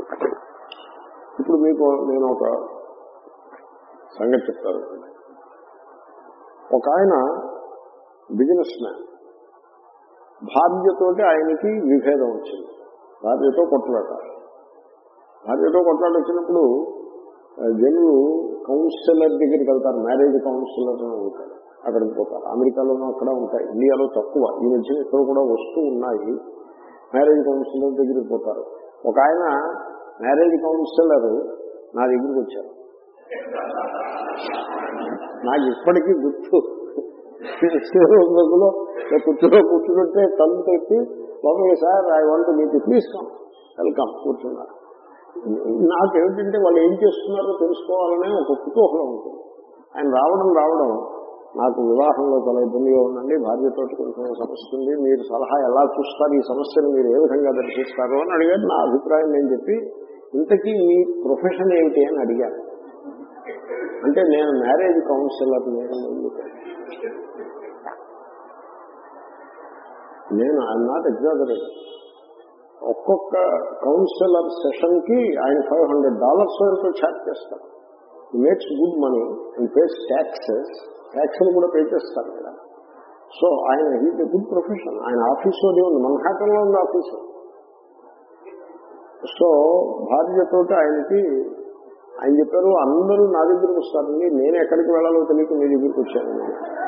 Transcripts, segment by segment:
ఇప్పుడు మీకు నేను ఒక సంగతి చెప్తాను ఒక ఆయన బిజినెస్ మ్యాన్ భార్యతోటి ఆయనకి విభేదం వచ్చింది భార్యతో కొట్లాట భార్యతో కొట్లాట వచ్చినప్పుడు ఆ, జనులు కౌన్సిలర్ దగ్గరికి వెళ్తారు మ్యారేజ్ కౌన్సిలర్ అని ఉంటారు అక్కడికి పోతారు అమెరికాలోనూ అక్కడ ఉంటాయి ఇండియాలో తక్కువ ఈ మధ్యన ఇక్కడ కూడా వస్తూ ఉన్నాయి మ్యారేజ్ కౌన్సిలర్ దగ్గరికి పోతారు ఒక ఆయన మ్యారేజ్ కౌన్సిలర్ నా దగ్గరికి వచ్చారు నాకు ఇప్పటికీ గుర్తు శ్రీరంగంలో కూర్చులో కూర్చుంటే కళ్ళు పెట్టి లోపలికి sir I want meet please come welcome కూర్చున్నారు నాకేమిటంటే వాళ్ళు ఏం చేస్తున్నారో తెలుసుకోవాలనే ఒక కుతూహలం ఉంటుంది ఆయన రావడం రావడం నాకు వివాహంలో చాలా ఇబ్బందిగా ఉందండి భార్యతో కొంచెం సమస్య ఉంది మీరు సలహా ఎలా చూస్తారు ఈ సమస్యను మీరు ఏ విధంగా దర్శిస్తారు అని అడిగాడు నా అభిప్రాయం నేను చెప్పి ఇంతకీ మీ ప్రొఫెషన్ ఏమిటి అని అడిగాను అంటే నేను మ్యారేజ్ కౌన్సిలర్ నేను నేను ఐఎమ్ నాట్ ఎగ్జాగరేట్ ఒక్కొక్క కౌన్సిలర్ సెషన్ కి ఆయన ఫైవ్ హండ్రెడ్ డాలర్స్ వరకు ఛార్జ్ చేస్తారు makes good money and pays taxes ట్యాక్స్లు కూడా పే చేస్తారు కదా సో ఆయన హీట్ గుడ్ ప్రొఫెషన్ ఆయన ఆఫీస్ అది ఉంది మన్హాటంలో ఉంది ఆఫీసు సో భార్యతోటి ఆయనకి ఆయన చెప్పారు అందరూ నా దగ్గరికి వస్తారండి నేను ఎక్కడికి వెళ్ళాలో తెలియక మీ దగ్గరికి వచ్చాను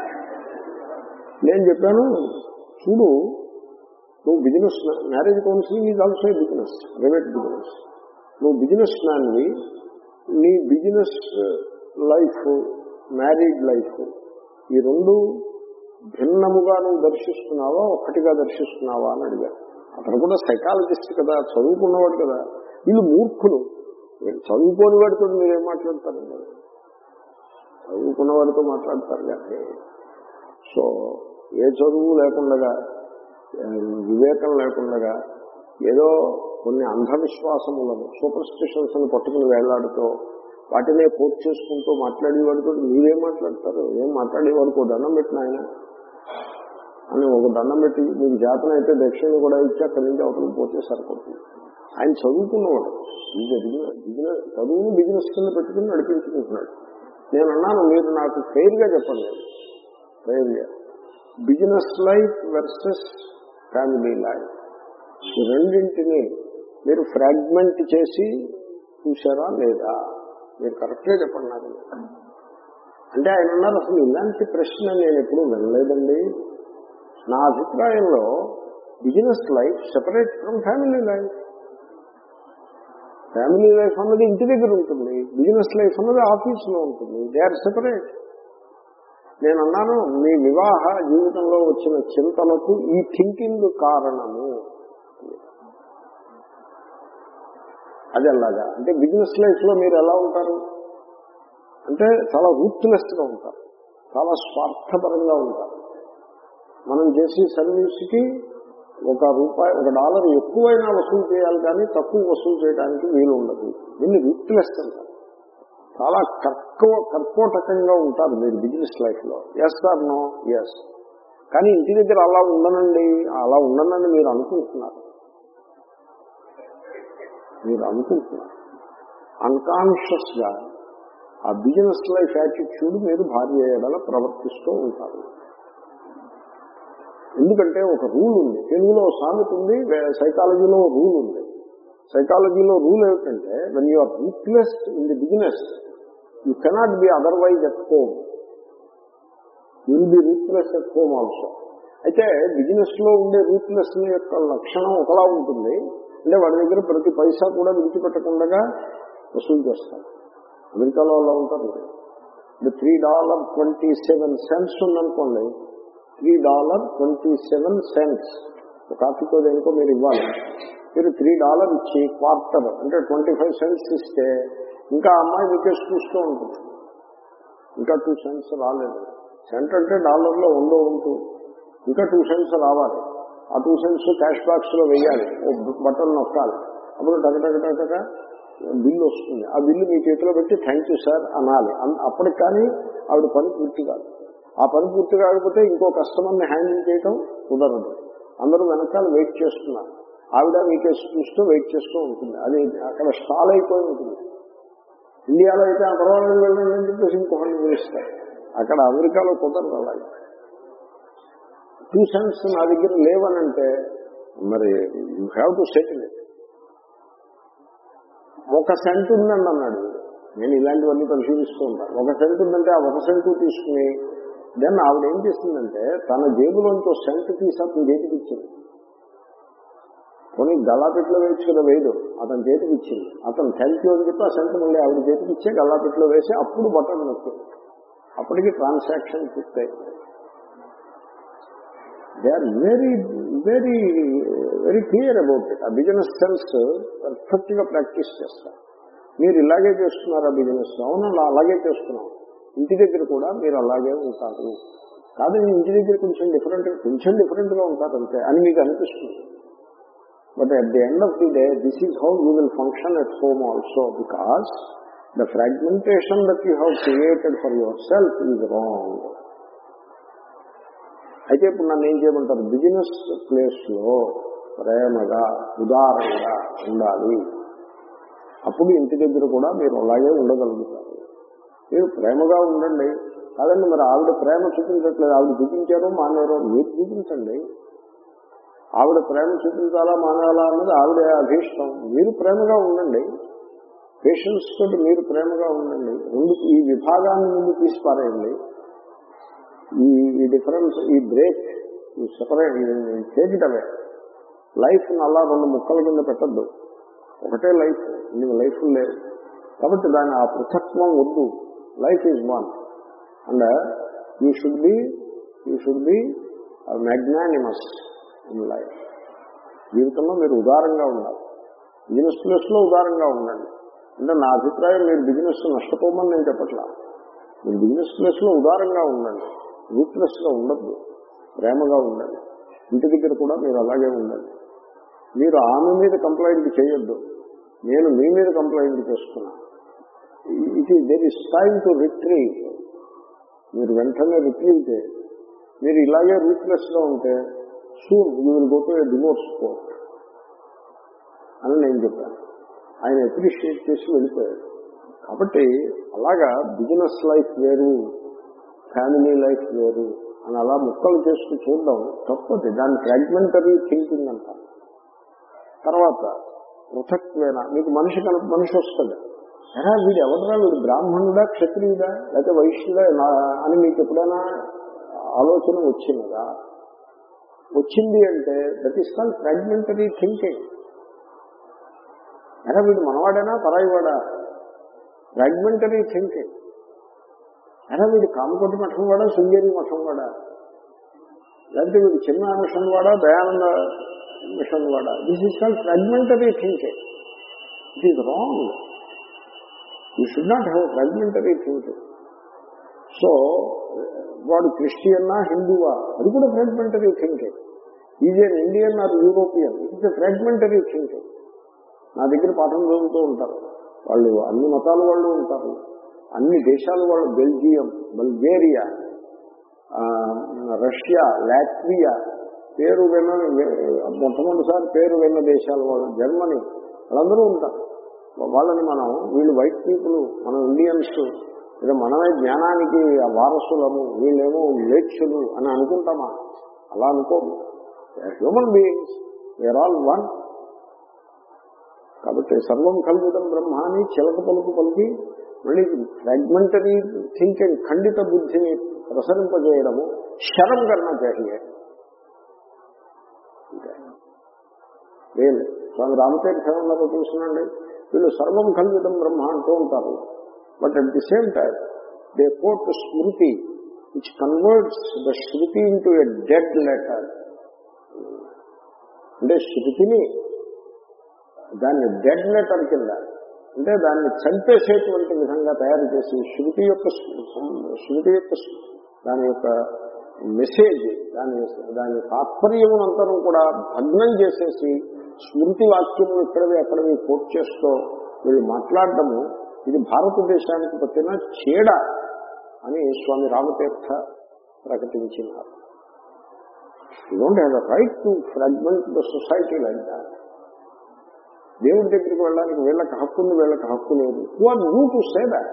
నేను చెప్పాను చూడు నువ్వు business marriage counselling is also business private business నువ్వు బిజినెస్ మ్యాన్వి నీ బిజినెస్ లైఫ్ మ్యారీడ్ లైఫ్ ఈ రెండు భిన్నముగా నువ్వు దర్శిస్తున్నావా ఒక్కటిగా దర్శిస్తున్నావా అని అడిగారు అతను కూడా సైకాలజిస్ట్ కదా చదువుకున్నవాడు కదా వీళ్ళు మూర్ఖులు వీళ్ళు చదువుకోని వాడితో మీరేం మాట్లాడతారండి చదువుకున్న వాడితో మాట్లాడతారు కానీ సో ఏ చదువు లేకుండా వివేకం లేకుండా ఏదో కొన్ని అంధవిశ్వాసములను సూపర్ స్టిషన్స్ అని పట్టుకుని వేళ్లాడుతూ వాటినే పూర్తి చేసుకుంటూ మాట్లాడేవాడితో మీరేం మాట్లాడతారు ఏం మాట్లాడేవాడికి ఒక దండం పెట్టిన ఆయన అని ఒక దండం పెట్టి మీకు జాతన అయితే దక్షిణ కూడా ఇచ్చి అక్కడి నుంచి అవతలకి పోతే సరిపోతుంది ఆయన చదువుకున్నవాడు బిజినెస్ చదువును బిజినెస్ కింద పెట్టుకుని నడిపించుకుంటున్నాడు నేను అన్నాను మీరు నాకు ఫెయిర్గా చెప్పండి ఫెయిర్గా business life versus family life ఈ రెండింటిని మీరు ఫ్రాగ్మెంట్ చేసి చూసారా లేదా మీరు కరెక్ట్గా చెప్పండి నాకు అంటే ఆయన అన్నారు అసలు ఇలాంటి ప్రశ్న నేను ఎప్పుడూ వినలేదండి నా అభిప్రాయంలో business life separate from family life family life అన్నది ఇంటి దగ్గర ఉంటుంది బిజినెస్ లైఫ్ అన్నది ఆఫీసులో ఉంటుంది దే ఆర్ సెపరేట్ నేను అన్నాను మీ వివాహ జీవితంలో వచ్చిన చింతలకు ఈ థింకింగ్ కారణము అది ఎలాగా అంటే బిజినెస్ లైఫ్ లో మీరు ఎలా ఉంటారు అంటే చాలా రూత్లెస్ గా ఉంటారు చాలా స్వార్థపరంగా ఉంటారు మనం చేసే సర్వీస్ కి ఒక రూపాయి ఒక డాలర్ ఎక్కువైనా వసూలు చేయాలి కానీ తక్కువ వసూలు చేయడానికి వీలు ఉండదు దీన్ని రూత్లెస్ అంటారు చాలా కర్కవ కర్కోటకంగా ఉంటారు మీరు బిజినెస్ లైఫ్ లో ఎస్ ఆర్ నో ఎస్ కానీ ఇంటి దగ్గర అలా ఉండనండి అలా ఉండనని మీరు అనుకుంటున్నారు మీరు అనుకుంటున్నారు అన్కాన్షియస్ గా ఆ బిజినెస్ లైఫ్ యాటిట్యూడ్ మీరు భార్య ఎడల ప్రవర్తిస్తూ ఉంటారు ఎందుకంటే ఒక రూల్ ఉంది తెలుగులో సామెత ఉంది సైకాలజీలో రూల్ ఉంది సైకాలజీలో రూల్ ఏమిటంటే when you are rootless in the business you cannot be otherwise at home will be rootless at home also అయితే బిజినెస్ లో ఉండే రూట్లెస్ యొక్క లక్షణం ఒకలా ఉంటుంది అంటే వాడి దగ్గర ప్రతి పైసా కూడా విడిచిపెట్టకుండా వసూలు చేస్తారు అమెరికాలో అలా ఉంటారు ఇప్పుడు three dollar twenty seven cents ఉందనుకోండి three dollar twenty seven cents ఒక కాఫీతో దేనికో మీరు ఇవ్వాలి మీరు త్రీ డాలర్ ఇచ్చి క్వార్టర్ అంటే ట్వంటీ ఫైవ్ సెంట్స్ ఇస్తే ఇంకా అమ్మాయి వికేస్ చూస్తూ ఉంటుంది ఇంకా టూ సెంట్స్ రాలేదు సెంట్ అంటే డాలర్లో ఉందో ఉంటూ ఇంకా టూ సెంట్స్ రావాలి ఆ టూ సెంట్స్ క్యాష్ బాక్స్ లో వేయాలి ఓ బటన్ నొక్కాలి అప్పుడు టకటకటక బిల్లు వస్తుంది ఆ బిల్లు మీ చేతిలో పెట్టి థ్యాంక్ యూ సార్ అనాలి అన్- అప్పటికి కానీ ఆవిడ పని పూర్తి కాదు ఆ పని పూర్తి కాకపోతే ఇంకో కస్టమర్ని హ్యాండిల్ చేయటం కుదరదు అందరూ వెనకాల వెయిట్ చేస్తున్నారు ఆవిడ మీకేసి చూస్తూ వెయిట్ చేస్తూ ఉంటుంది అది అక్కడ స్టాల్ అయిపోయి ఉంటుంది ఇండియాలో అయితే ఆ పర్వాలేదు వెళ్ళండి అని చెప్పేసి ఇంకొకరిని పిలుస్తారు అక్కడ అమెరికాలో కుదరదు అలాగే టూ సెన్స్ నా దగ్గర లేవనంటే మరి you have to settle it ఒక సెంట్ ఉందండి అన్నాడు నేను ఇలాంటివన్నీ పరిశీలిస్తూ ఉంటాను ఒక సెంట్ ఉందంటే ఆ ఒక సెంటు తీసుకుని దెన్ ఆవిడ ఏం చేసిందంటే తన జేబులోంచి ఒక సెంట్ తీసి అతని చేతికి ఇచ్చింది కొన్ని గల్లాపెట్లో వేసి కదా వేయదు అతని చేతికి ఇచ్చింది అతను థ్యాంక్ యూ అని చెప్పి ఆ సెంట్ మళ్ళీ ఆవిడ చేతికి ఇచ్చే గల్లాపెట్లో వేసి అప్పుడు బటన్ నొక్కింది అప్పటికి ట్రాన్సాక్షన్ పూర్తయి they are very very very clear about it ఆ బిజినెస్ సెన్స్ పర్ఫెక్ట్ గా ప్రాక్టీస్ చేస్తారు మీరు ఇలాగే చేస్తున్నారు ఆ బిజినెస్ అవును అలా అలాగే చేస్తున్నాం ఇంటి దగ్గర కూడా మీరు అలాగే ఉంటారు కాదు ఇంటి దగ్గర కొంచెం డిఫరెంట్ కొంచెం డిఫరెంట్ గా ఉంటారు అంతే అని మీకు అనిపిస్తుంది but at the end of the day this is how you will function at home also because the fragmentation that you have created for yourself is wrong అయితే ఇప్పుడు నన్ను ఏం చేయమంటారు బిజినెస్ ప్లేస్ లో ప్రేమగా ఉదారంగా ఉండాలి అప్పుడు ఇంటి దగ్గర కూడా మీరు అలాగే ఉండగలుగుతారు మీరు ప్రేమగా ఉండండి కాదండి మరి ఆవిడ ప్రేమ చూపించట్లేదు ఆవిడ చూపించారో మానేరో మీరు చూపించండి ఆవిడ ప్రేమ చూపించాలా మానాలా అన్నది ఆవిడ అభీష్టం మీరు ప్రేమగా ఉండండి పేషెన్స్ తోటి మీరు ప్రేమగా ఉండండి రెండు ఈ విభాగాన్ని ముందు తీసి పారేయండి ఈ ఈ డిఫరెన్స్ ఈ బ్రేక్ ఈ సెపరేట్ చేతిటవే లైఫ్ అలా రెండు ముక్కల కింద పెట్టద్దు ఒకటే లైఫ్ ఇన్ని లైఫ్ లేవు కాబట్టి దాని ఆ పృథక్వం వద్దు life is one and you should be you should be magnanimous in life జీవితంలో మీరు ఉదారంగా ఉండాలి బిజినెస్ ప్లేస్ లో ఉదారంగా ఉండండి అంటే నా అభిప్రాయం మీరు బిజినెస్ నష్టపోమని నేను చెప్పట్లా మీరు బిజినెస్ ప్లేస్ లో ఉదారంగా ఉండండి రూట్లెస్ గా ఉండద్దు ప్రేమగా ఉండండి ఇంటి దగ్గర కూడా మీరు అలాగే ఉండండి మీరు ఆమె మీద కంప్లైంట్ చేయొద్దు నేను మీ మీద కంప్లైంట్ చేస్తున్నా it is there is time to retrieve మీరు వెంటనే రిట్రీవ్ చేయండి మీరు ఇలాగే రూట్లెస్ గా ఉంటే soon you will go to a divorce court అని నేను చెప్పాను ఆయన అప్రిషియేట్ చేసి వెళ్ళిపోయాడు కాబట్టి అలాగా బిజినెస్ లైఫ్ వేరు ఫ్యామిలీ లైఫ్ వేరు అని అలా ముక్కలు చేసుకు చూడడం తప్పది దాని ఫ్రాగ్మెంటరీ థింకింగ్ అంటారు తర్వాత పృథక్వేన మీకు మనిషి కనుక మనిషి వస్తుంది ఎరా వీడు ఎవడరా వీడు బ్రాహ్మణుడా క్షత్రియుడా లేకపోతే వైశ్యుడా నా- అని మీకు ఎప్పుడైనా ఆలోచన వచ్చినదా వచ్చింది అంటే that is call fragmentary thinking ఎరా వీడు మనవాడేనా పరాయివాడా ఫ్రాగ్మెంటరీ థింకింగ్ ఎరా వీడు కామకోటి మఠం వాడా శృంగేరి మఠం వాడా లేకపోతే వీడు చిన్న మిషన్ వాడా దయానంద మిషన్ వాడా this is call fragmentary thinking it is wrong you should not have fragmentary thinking so వాడు క్రిస్టియన్నా హిందువా అది కూడా fragmentary thinking is an Indian or European it is fragmentary thinking నా దగ్గర పాఠం చదువుతూ ఉంటారు వాళ్ళు అన్ని మతాల వాళ్ళు ఉంటారు అన్ని దేశాల వాళ్ళు బెల్జియం బల్గేరియా ఆ, రష్యా లాట్వియా పేరు విన్న మొట్టమొదటిసారి పేరు విన్న దేశాల వాళ్ళు జర్మనీ వాళ్ళందరూ ఉంటారు వాళ్ళని మనం వీళ్ళు వైట్ పీపుల్ మనం ఇండియన్స్ లేదా మనమే జ్ఞానానికి వారసులము వీళ్ళేమో లేక్షులు అని అనుకుంటామా అలా అనుకోము human beings were all one కాబట్టి సర్వం కల్పితం బ్రహ్మ అని చిలక పలుకు పలికి మళ్ళీ ఫ్రాగ్మెంటరీ థింకింగ్ ఖండిత బుద్ధిని ప్రసరింపజేయడము శరం కన్నా చాహియే లేదు స్వామి రామతీర్థ ఏమన్నారో చూసినండి వీళ్ళు సర్వం కల్పితం బ్రహ్మ అంటూ ఉంటారు but at the same time they quote smriti which converts the shruti into a dead letter అంటే శృతిని దాన్ని డెడ్ లెటర్ కింద అంటే దాన్ని చంపేసేటువంటి విధంగా తయారు చేసి శృతి యొక్క శృతి యొక్క దాని యొక్క మెసేజ్ దాని దాని తాత్పర్యమునంతరం కూడా భగ్నం చేసేసి స్మృతి వాక్యములు ఇక్కడవి అక్కడవి కోట్ చేస్తూ వీళ్ళు మాట్లాడడము ఇది భారతదేశానికి పట్టిన చీడ అని స్వామి రామతీర్థ ప్రకటించినారు you don't have the right to fragment the society like that దేవుడి దగ్గరికి వెళ్ళడానికి వీళ్ళకి హక్కు ఉంది వీళ్ళకి హక్కు లేదు who are you to say that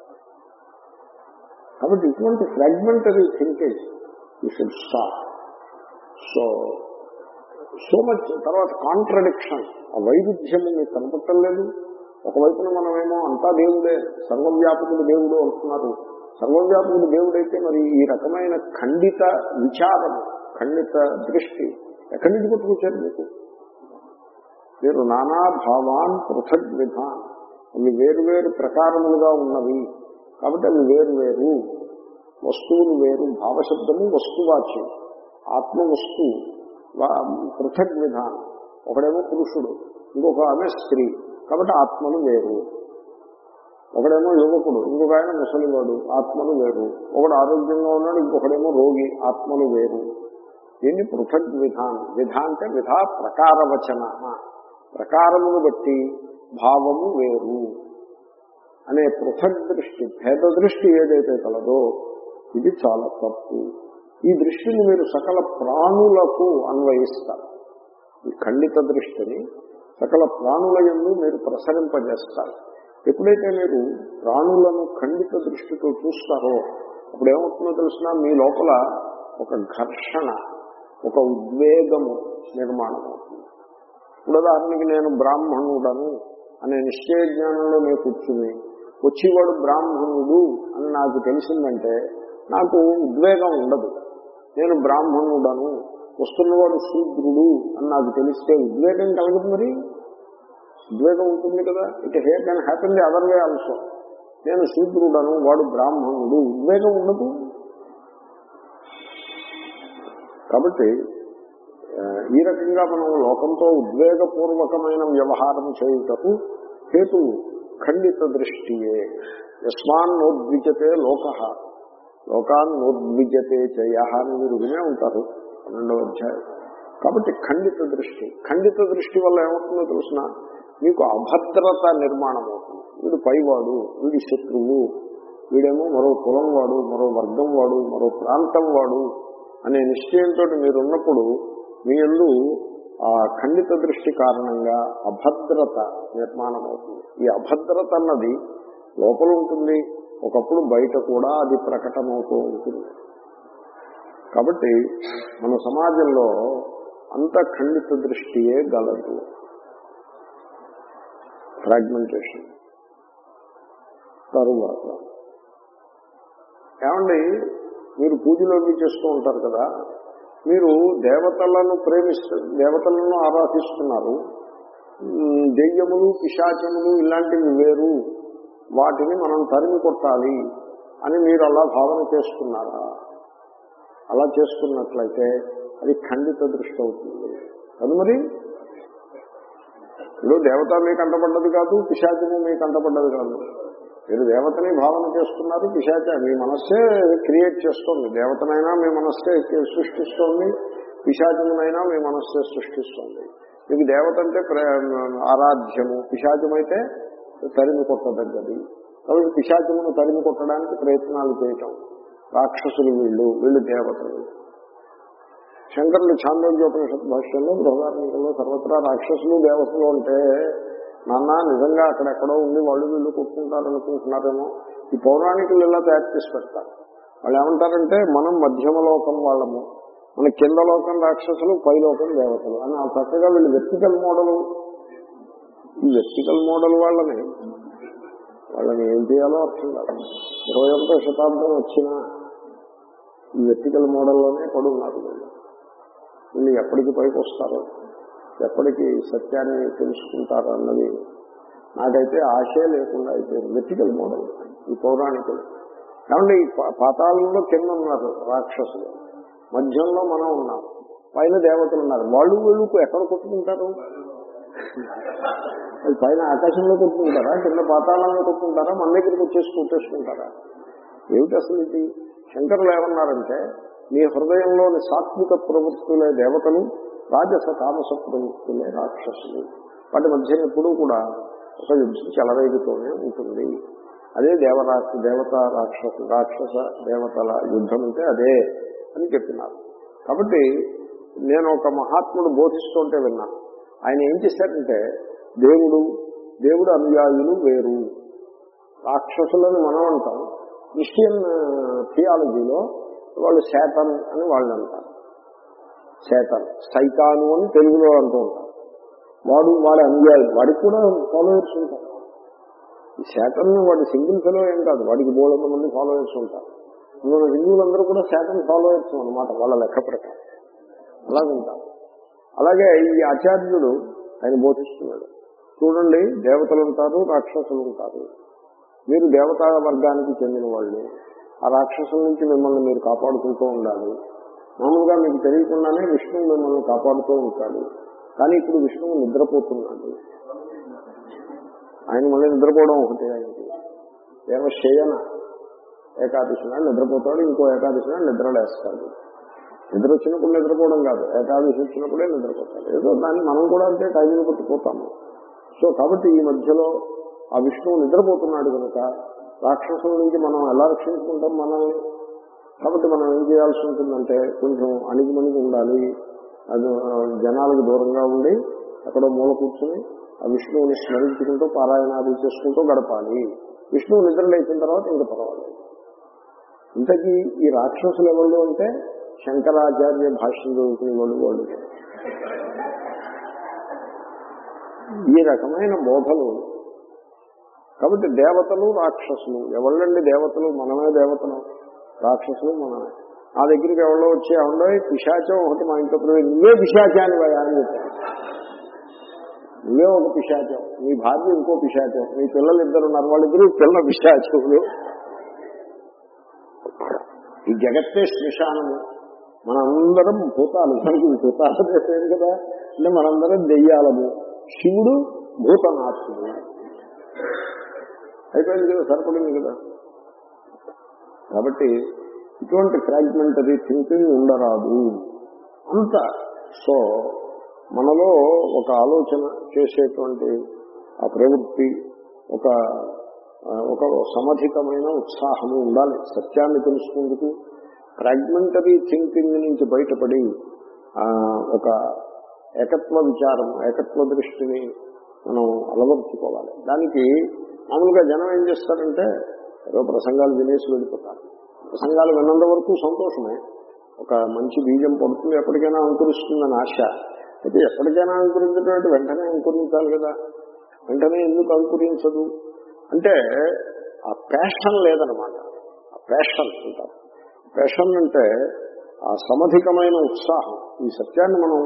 కాబట్టి ఇటువంటి fragmentary thinking you should stop so so much తర్వాత కాంట్రడిక్షన్ ఆ వైరుధ్యము మీకు కనపడటం లేదు ఒకవైపున మనమేమో అంతా దేవుడే సర్వవ్యాపకుడు దేవుడు అంటున్నారు సర్వవ్యాపకుడు దేవుడైతే మరి ఈ రకమైన ఖండిత విచారం ఖండిత దృష్టి ఎక్కడి నుంచి పట్టుకొచ్చారు మీకు మీరు నానా భావాన్ పృథక్ విధాన్ అవి వేరు వేరు ప్రకారములుగా ఉన్నవి కాబట్టి అవి వేరు వేరు వస్తువులు వేరు భావశబ్దము వస్తువాచ్యం ఆత్మ వస్తువు వా- పృథక్ విధానం ఒకడేమో పురుషుడు ఇంకొక ఆమె స్త్రీ కాబట్టి ఆత్మలు వేరు ఒకడేమో యువకుడు ఇంకొక ఆయన ముసలివాడు ఆత్మలు వేరు ఒకడు ఆరోగ్యంగా ఉన్నాడు ఇంకొకడేమో రోగి ఆత్మలు వేరు దీన్ని పృథక్ విధాన్ విధా అంటే విధా ప్రకారవచన ప్రకారమును బట్టి భావము వేరు అనే పృథక్ దృష్టి భేద దృష్టి ఏదైతే కలదో ఇది చాలా తప్పు ఈ దృష్టిని మీరు సకల ప్రాణులకు అన్వయిస్తారు ఈ ఖండిత దృష్టిని సకల ప్రాణుల ఎందు మీరు ప్రసరింపజేస్తారు ఎప్పుడైతే మీరు ప్రాణులను ఖండిత దృష్టితో చూస్తారో అప్పుడు ఏమవుతుందో తెలిసిన మీ లోపల ఒక ఘర్షణ ఒక ఉద్వేగము నిర్మాణం అవుతుంది ఇప్పుడు ఉదాహరణకి నేను బ్రాహ్మణుడను అనే నిశ్చయ జ్ఞానంలో నేను కూర్చుని వచ్చేవాడు బ్రాహ్మణుడు అని నాకు తెలిసిందంటే నాకు ఉద్వేగం ఉండదు నేను బ్రాహ్మణుడను వస్తున్నవాడు శూద్రుడు అని నాకు తెలిస్తే ఉద్వేగం కలగదు మరి ఉద్వేగం ఉంటుంది కదా it he can happen the other way also నేను శూద్రుడను వాడు బ్రాహ్మణుడు ఉద్వేగం ఉండదు కాబట్టి ఆ, ఈ రకంగా మనం లోకంతో ఉద్వేగపూర్వకమైన వ్యవహారం చేయుటకు హేతు ఖండిత దృష్టియే యస్మాన్ నోద్విజతే లోక లోకాన్ నోద్విజతే చయ అని మీరు వినే ఉంటారు పన్నెండవ అధ్యాయం కాబట్టి ఖండిత దృష్టి ఖండిత దృష్టి వల్ల ఏమవుతుందో తెలిసిన మీకు అభద్రత నిర్మాణం అవుతుంది వీడు పైవాడు వీడి శత్రువు వీడేమో మరో కులం వాడు మరో వర్గం వాడు మరో ప్రాంతం వాడు అనే నిశ్చయంతో మీరున్నప్పుడు మీ ఎందు ఆ ఖండిత దృష్టి కారణంగా అభద్రత నిర్మాణం అవుతుంది ఈ అభద్రత అన్నది లోపల ఉంటుంది ఒకప్పుడు బయట కూడా అది ప్రకటమవుతూ ఉంటుంది కాబట్టి మన సమాజంలో అంత ఖండిత దృష్టియే గలదు ఫ్రాగ్మెంటేషన్ తరువాత ఏమండి మీరు పూజలు అవి చేస్తూ ఉంటారు కదా మీరు దేవతలను ప్రేమిస్తు దేవతలను ఆరాధిస్తున్నారు ఉమ్, దెయ్యములు పిశాచములు ఇలాంటివి వేరు వాటిని మనం తరిమి కొట్టాలి అని మీరు అలా భావన చేసుకున్నారా అలా చేసుకున్నట్లయితే అది ఖండిత దృష్టి అవుతుంది అది మరి ఇప్పుడు దేవత మీకు అంటపడ్డది కాదు పిశాచము మీకు అంటపడ్డది కాదు మీరు దేవతని భావన చేస్తున్నారు పిశాచ మీ మనస్సే క్రియేట్ చేస్తోంది దేవతనైనా మీ మనస్సే సృష్టిస్తోంది పిశాచమునైనా మీ మనస్సే సృష్టిస్తోంది మీకు దేవత అంటే ప్రే- ఆరాధ్యము పిశాచమైతే తరిమి కొట్టదగ్గది కాబట్టి పిశాచమును తరిమి కొట్టడానికి ప్రయత్నాలు చేయటం రాక్షసులు వీళ్ళు వీళ్ళు దేవతలు శంకరులు ఛాందోగ్యోపనిషత్ భాష్యంలో బృహదార్మికంలో సర్వత్రా రాక్షసులు దేవతలు అంటే నాన్న నిజంగా అక్కడెక్కడో ఉండి వాళ్ళు వీళ్ళు కొట్టుకుంటారు అనుకుంటున్నారేమో ఈ పౌరాణికులు ఇలా తయారు చేసి పెడతారు వాళ్ళు ఏమంటారంటే మనం మధ్యమ లోకం వాళ్ళము మన కింద లోకం రాక్షసులు పై లోకం దేవతలు అని ఆ చక్కగా వీళ్ళు వెర్టికల్ మోడల్ ఈ వెర్టికల్ మోడల్ వాళ్ళని వాళ్ళని ఏం చేయాలో అర్థం కాదు ఇరవై ఒకటో శతాబ్దం వచ్చినా ఈ వెర్టికల్ మోడల్లోనే పడున్నారు వీళ్ళు వీళ్ళు ఎప్పటికి పైకి వస్తారో ఎప్పటికి సత్యాన్ని తెలుసుకుంటారో అన్నది నాకైతే ఆశే లేకుండా అయిపోయింది వెర్టికల్ మోడల్ ఈ పౌరాణికులు కాబట్టి ఈ పా- పాతాళంలో కింద ఉన్నారు రాక్షసులు మధ్యంలో మనం ఉన్నాం పైన దేవతలు ఉన్నారు వాళ్ళు వీళ్ళు ఎక్కడ కొట్టుకుంటారు అది పైన ఆకాశంలో కొట్టుకుంటారా కింద పాతాళంలో కొట్టుకుంటారా మన దగ్గరికి వచ్చేసి కొట్టేసుకుంటారా ఏమిటి అసలు ఇది శంకరులు ఏమన్నారంటే మీ హృదయంలోని సాత్విక ప్రవృత్తులే దేవతలు రాజస తామస ప్రవృత్తులే రాక్షసులు వాటి మధ్య ఎప్పుడూ కూడా ఒక యుద్ధం చెలరేగుతూనే ఉంటుంది అదే దేవరా దేవత రాక్షస రాక్షస దేవతల యుద్ధం అంటే అదే అని చెప్పినారు కాబట్టి నేను ఒక మహాత్ముడు బోధిస్తుంటే విన్నాను ఆయన ఏం చేశారంటే దేవుడు దేవుడు అనుయాయులు వేరు రాక్షసులని మనం అంటాం క్రిస్టియన్ థియాలజీలో వాళ్ళు శాతన్ అని వాళ్ళు అంటారు శాతన్ సైతాను అని తెలుగులో అంటూ ఉంటారు వాడు వాడి అనుయాయులు వాడికి కూడా ఫాలోవర్స్ ఉంటారు ఈ శాతం వాడి సింగిల్ ఫెలో ఏం కాదు వాడికి బోళంత మంది ఫాలోవర్స్ ఉంటారు అందులో హిందువులందరూ కూడా శాతం ఫాలోవర్స్ అనమాట వాళ్ళ లెక్క ప్రకారం అలాగుంటారు అలాగే ఈ ఆచార్యుడు ఆయన బోధిస్తున్నాడు చూడండి దేవతలు ఉంటారు రాక్షసులు ఉంటారు మీరు దేవతా వర్గానికి చెందిన వాళ్ళు ఆ రాక్షసుల నుంచి మిమ్మల్ని మీరు కాపాడుకుంటూ ఉండాలి మామూలుగా మీకు తెలియకుండానే విష్ణువు మిమ్మల్ని కాపాడుతూ ఉంటాడు కానీ ఇప్పుడు విష్ణువు నిద్రపోతున్నాడు ఆయన మళ్ళీ నిద్రపోవడం ఒకటి ఆయనకి ఏమో శయన ఏకాదశి నాడు నిద్రపోతాడు ఇంకో ఏకాదశి నాడు నిద్ర లేస్తాడు నిద్ర వచ్చినప్పుడు నిద్రపోవడం కాదు ఏకాదశి వచ్చినప్పుడే నిద్రపోతాడు ఏదో దాన్ని మనం కూడా అంటే టైంని పట్టుకుపోతాము సో కాబట్టి ఈ మధ్యలో ఆ విష్ణువు నిద్రపోతున్నాడు కనుక రాక్షసుల నుంచి మనం ఎలా రక్షించుకుంటాం మనల్ని కాబట్టి మనం ఏం చేయాల్సి ఉంటుందంటే కొంచెం అణిగిమణిగి ఉండాలి అది ఆ, జనాలకు దూరంగా ఉండి అక్కడ మూల కూర్చుని ఆ విష్ణువుని స్మరించుకుంటూ పారాయణాది చేసుకుంటూ గడపాలి విష్ణువు నిద్ర లేచిన తర్వాత ఇంకా పర్వాలేదు ఇంతకీ ఈ రాక్షసులు ఎవరు అంటే శంకరాచార్య భాష్యం చదువుకునే వాళ్ళు వాళ్ళు ఈ రకమైన బోధలు కాబట్టి దేవతలు రాక్షసులు ఎవళ్ళండి దేవతలు మనమే దేవతలు రాక్షసులు మనమే ఆ దగ్గరికి ఎవరో వచ్చి ఎవరో పిశాచం ఒకటి మా ఇంట్లో ప్రవేశం నువ్వే పిశాచాన్ని వయ్యా అని చెప్పారు నువ్వే ఒక పిశాచం నీ భార్య ఇంకో పిశాచం నీ పిల్లలు ఇద్దరు ఉన్నారు వాళ్ళిద్దరు పిల్ల పిశాచములు ఈ జగత్తే శ్మశానము మనందరం భూతాలు మనకి భూతాలు చేసేది కదా అంటే మనందరం దెయ్యాలము శివుడు భూతనాథుడు అయిపోయింది కదా సరిపడింది కదా కాబట్టి ఇటువంటి ఫ్రాగ్మెంటరీ థింకింగ్ ఉండరాదు అంత సో మనలో ఒక ఆలోచన చేసేటువంటి ఆ ప్రవృత్తి ఒక ఆ, ఒక సమధికమైన ఉత్సాహము ఉండాలి సత్యాన్ని తెలుసుకుందుకు ఫ్రాగ్మెంటరీ థింకింగ్ నుంచి బయటపడి ఆ, ఒక ఏకత్వ విచారం ఏకత్వ దృష్టిని మనం అలవర్చుకోవాలి దానికి మామూలుగా జనం ఏం చేస్తారంటే ఏదో ప్రసంగాలు వినేసి వెళ్ళిపోతారు ప్రసంగాలు విన్నంత వరకు సంతోషమే ఒక మంచి బీజం పడుతుంది ఎప్పటికైనా అంకురిస్తుందని ఆశ అయితే ఎప్పటికైనా అంకురించినట్టు వెంటనే అంకురించాలి కదా వెంటనే ఎందుకు అంకురించదు అంటే ఆ ప్యాషన్ లేదనమాట ఆ ప్యాషన్ అంటారు ప్యాషన్ అంటే ఆ సమధికమైన ఉత్సాహం ఈ సత్యాన్ని మనం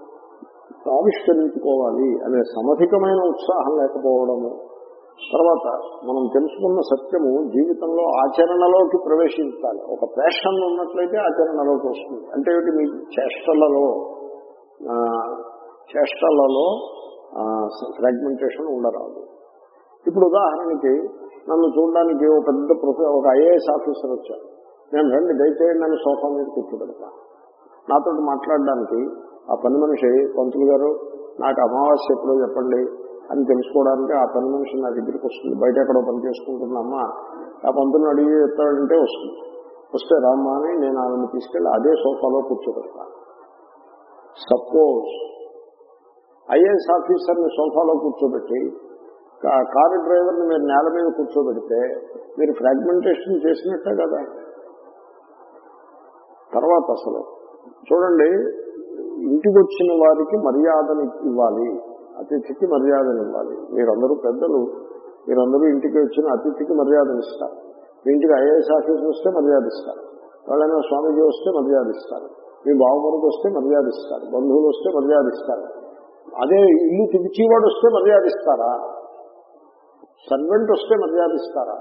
ఆవిష్కరించుకోవాలి అనే సమధికమైన ఉత్సాహం లేకపోవడము తర్వాత మనం తెలుసుకున్న సత్యము జీవితంలో ఆచరణలోకి ప్రవేశించాలి ఒక ప్యాషన్ ఉన్నట్లయితే ఆచరణలోకి వస్తుంది అంటే ఏమిటి మీ చేష్టలలో ఆ, చేష్టలలో ఫ్రాగ్మెంటేషన్ ఉండరాదు ఇప్పుడు ఉదాహరణకి నన్ను చూడడానికి ఒక పెద్ద ప్రొఫె ఒక ఐఏఎస్ ఆఫీసర్ వచ్చారు నేను రండి దయచేయండి నన్ను సోఫా మీద కూర్చోబెడతా నాతో మాట్లాడడానికి ఆ పని మనిషి పంతులు గారు నాకు అమావాస్య ఎప్పుడో చెప్పండి అని తెలుసుకోవడానికి ఆ పని మనిషి నా దగ్గరికి వస్తుంది బయట ఎక్కడో పని చేసుకుంటున్నామా ఆ పంతులను అడిగి చెప్తాడంటే వస్తుంది వస్తే రామ్మా అని నేను ఆమెను తీసుకెళ్ళి అదే సోఫాలో కూర్చోబెడతా సపోజ్ ఐఏఎస్ ఆఫీసర్ని సోఫాలో కూర్చోబెట్టి కా- కారు డ్రైవర్ని మీరు నేల మీద కూర్చోబెడితే మీరు ఫ్రాగ్మెంటేషన్ చేసినట్టే కదా తర్వాత అసలు చూడండి ఇంటికి వచ్చిన వారికి మర్యాదను ఇవ్వాలి అతిథికి మర్యాదను ఇవ్వాలి మీరందరూ పెద్దలు మీరందరూ ఇంటికి వచ్చిన అతిథికి మర్యాదను ఇస్తారు మీ ఇంటికి ఐఏఎస్ ఆఫీసర్ వస్తే మర్యాద ఇస్తారు ఎవరైనా స్వామీజీ వస్తే మర్యాద ఇస్తారు మీ బావమరుగు వస్తే మర్యాద ఇస్తారు బంధువులు వస్తే మర్యాద ఇస్తారు అదే ఇల్లు తుడిచేవాడు వస్తే మర్యాద ఇస్తారా సర్వెంట్ వస్తే మర్యాద ఇస్తారా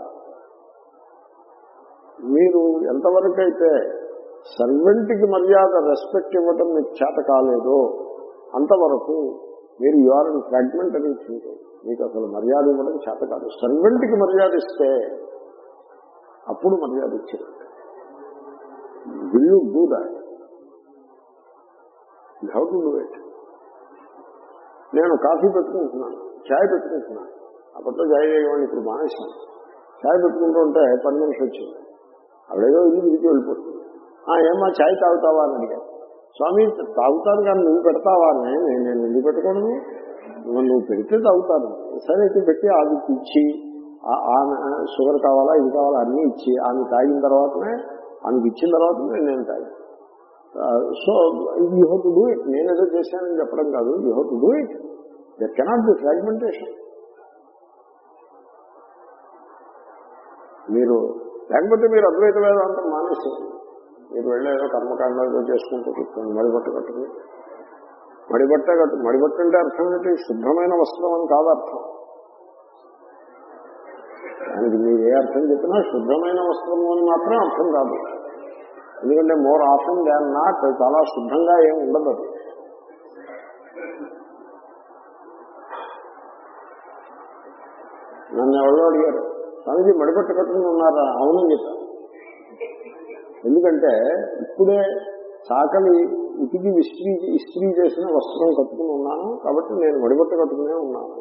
మీరు ఎంతవరకు అయితే సర్వెంట్కి మర్యాద రెస్పెక్ట్ ఇవ్వటం మీకు చేత కాలేదో అంతవరకు మీరు యువర్ ఫ్రాగ్మెంట్ అని థింకింగ్ మీకు అసలు మర్యాద ఇవ్వడం చేత కాదు సర్వెంట్కి మర్యాద ఇస్తే అప్పుడు మర్యాద ఇచ్చారు will you do that you have to do it నేను కాఫీ పెట్టుకుంటున్నాను చాయ్ పెట్టుకుంటున్నాను అప్పట్లో చాయ్ చేయమని ఇప్పుడు మానేశాను చాయ్ పెట్టుకుంటూ ఉంటే పని మనిషి వచ్చింది ఆవిడేదో ఇల్లు తిరిగి వెళ్ళిపోతుంది "ఆ, ఏమ్మా చాయ్ తాగుతావా అని అడిగాను స్వామి తాగుతాను కానీ నువ్వు పెడతావా అని నేను నేను ఎందుకు పెట్టుకోను మరి నువ్వు పెడితే తాగుతాను సరే అయితే పెట్టి ఆమెకి ఇచ్చి ఆ- ఆమె షుగర్ కావాలా ఇది కావాలా అన్నీ ఇచ్చి ఆమె తాగిన తర్వాతనే ఆమెకి ఇచ్చిన తర్వాతనే నేను తాగి so you have to do it నేనేదో చేశానని చెప్పడం కాదు you have to do it there cannot be fragmentation మీరు లేకపోతే మీరు అద్వైత వేదాంతం మానేసేయండి మీరు వెళ్ళేదో కర్మకాండ ఏదో చేసుకుంటూ కూర్చోండి మడిబట్ట కట్టుకుని మడిబట్ట కట్టు మడిబట్ట అంటే అర్థం ఏంటి శుద్ధమైన వస్త్రం అని కాదు అర్థం దానికి మీరు ఏ అర్థం చెప్పినా శుద్ధమైన వస్త్రము అని మాత్రం అర్థం కాదు ఎందుకంటే మోర్ ఆఫన్ దాన్ నాట్ చాలా శుద్ధంగా ఏం ఉండదు అది నన్ను ఎవరో అడిగారు స్వామిజీ మడిపట్ట కట్టుకుని ఉన్నారా అవునని చెప్పాను ఎందుకంటే ఇప్పుడే చాకలి ఉతికి ఇస్త్రీ ఇస్త్రీ చేసిన వస్త్రం కట్టుకుని ఉన్నాను కాబట్టి నేను మడిబట్ట కట్టుకునే ఉన్నాను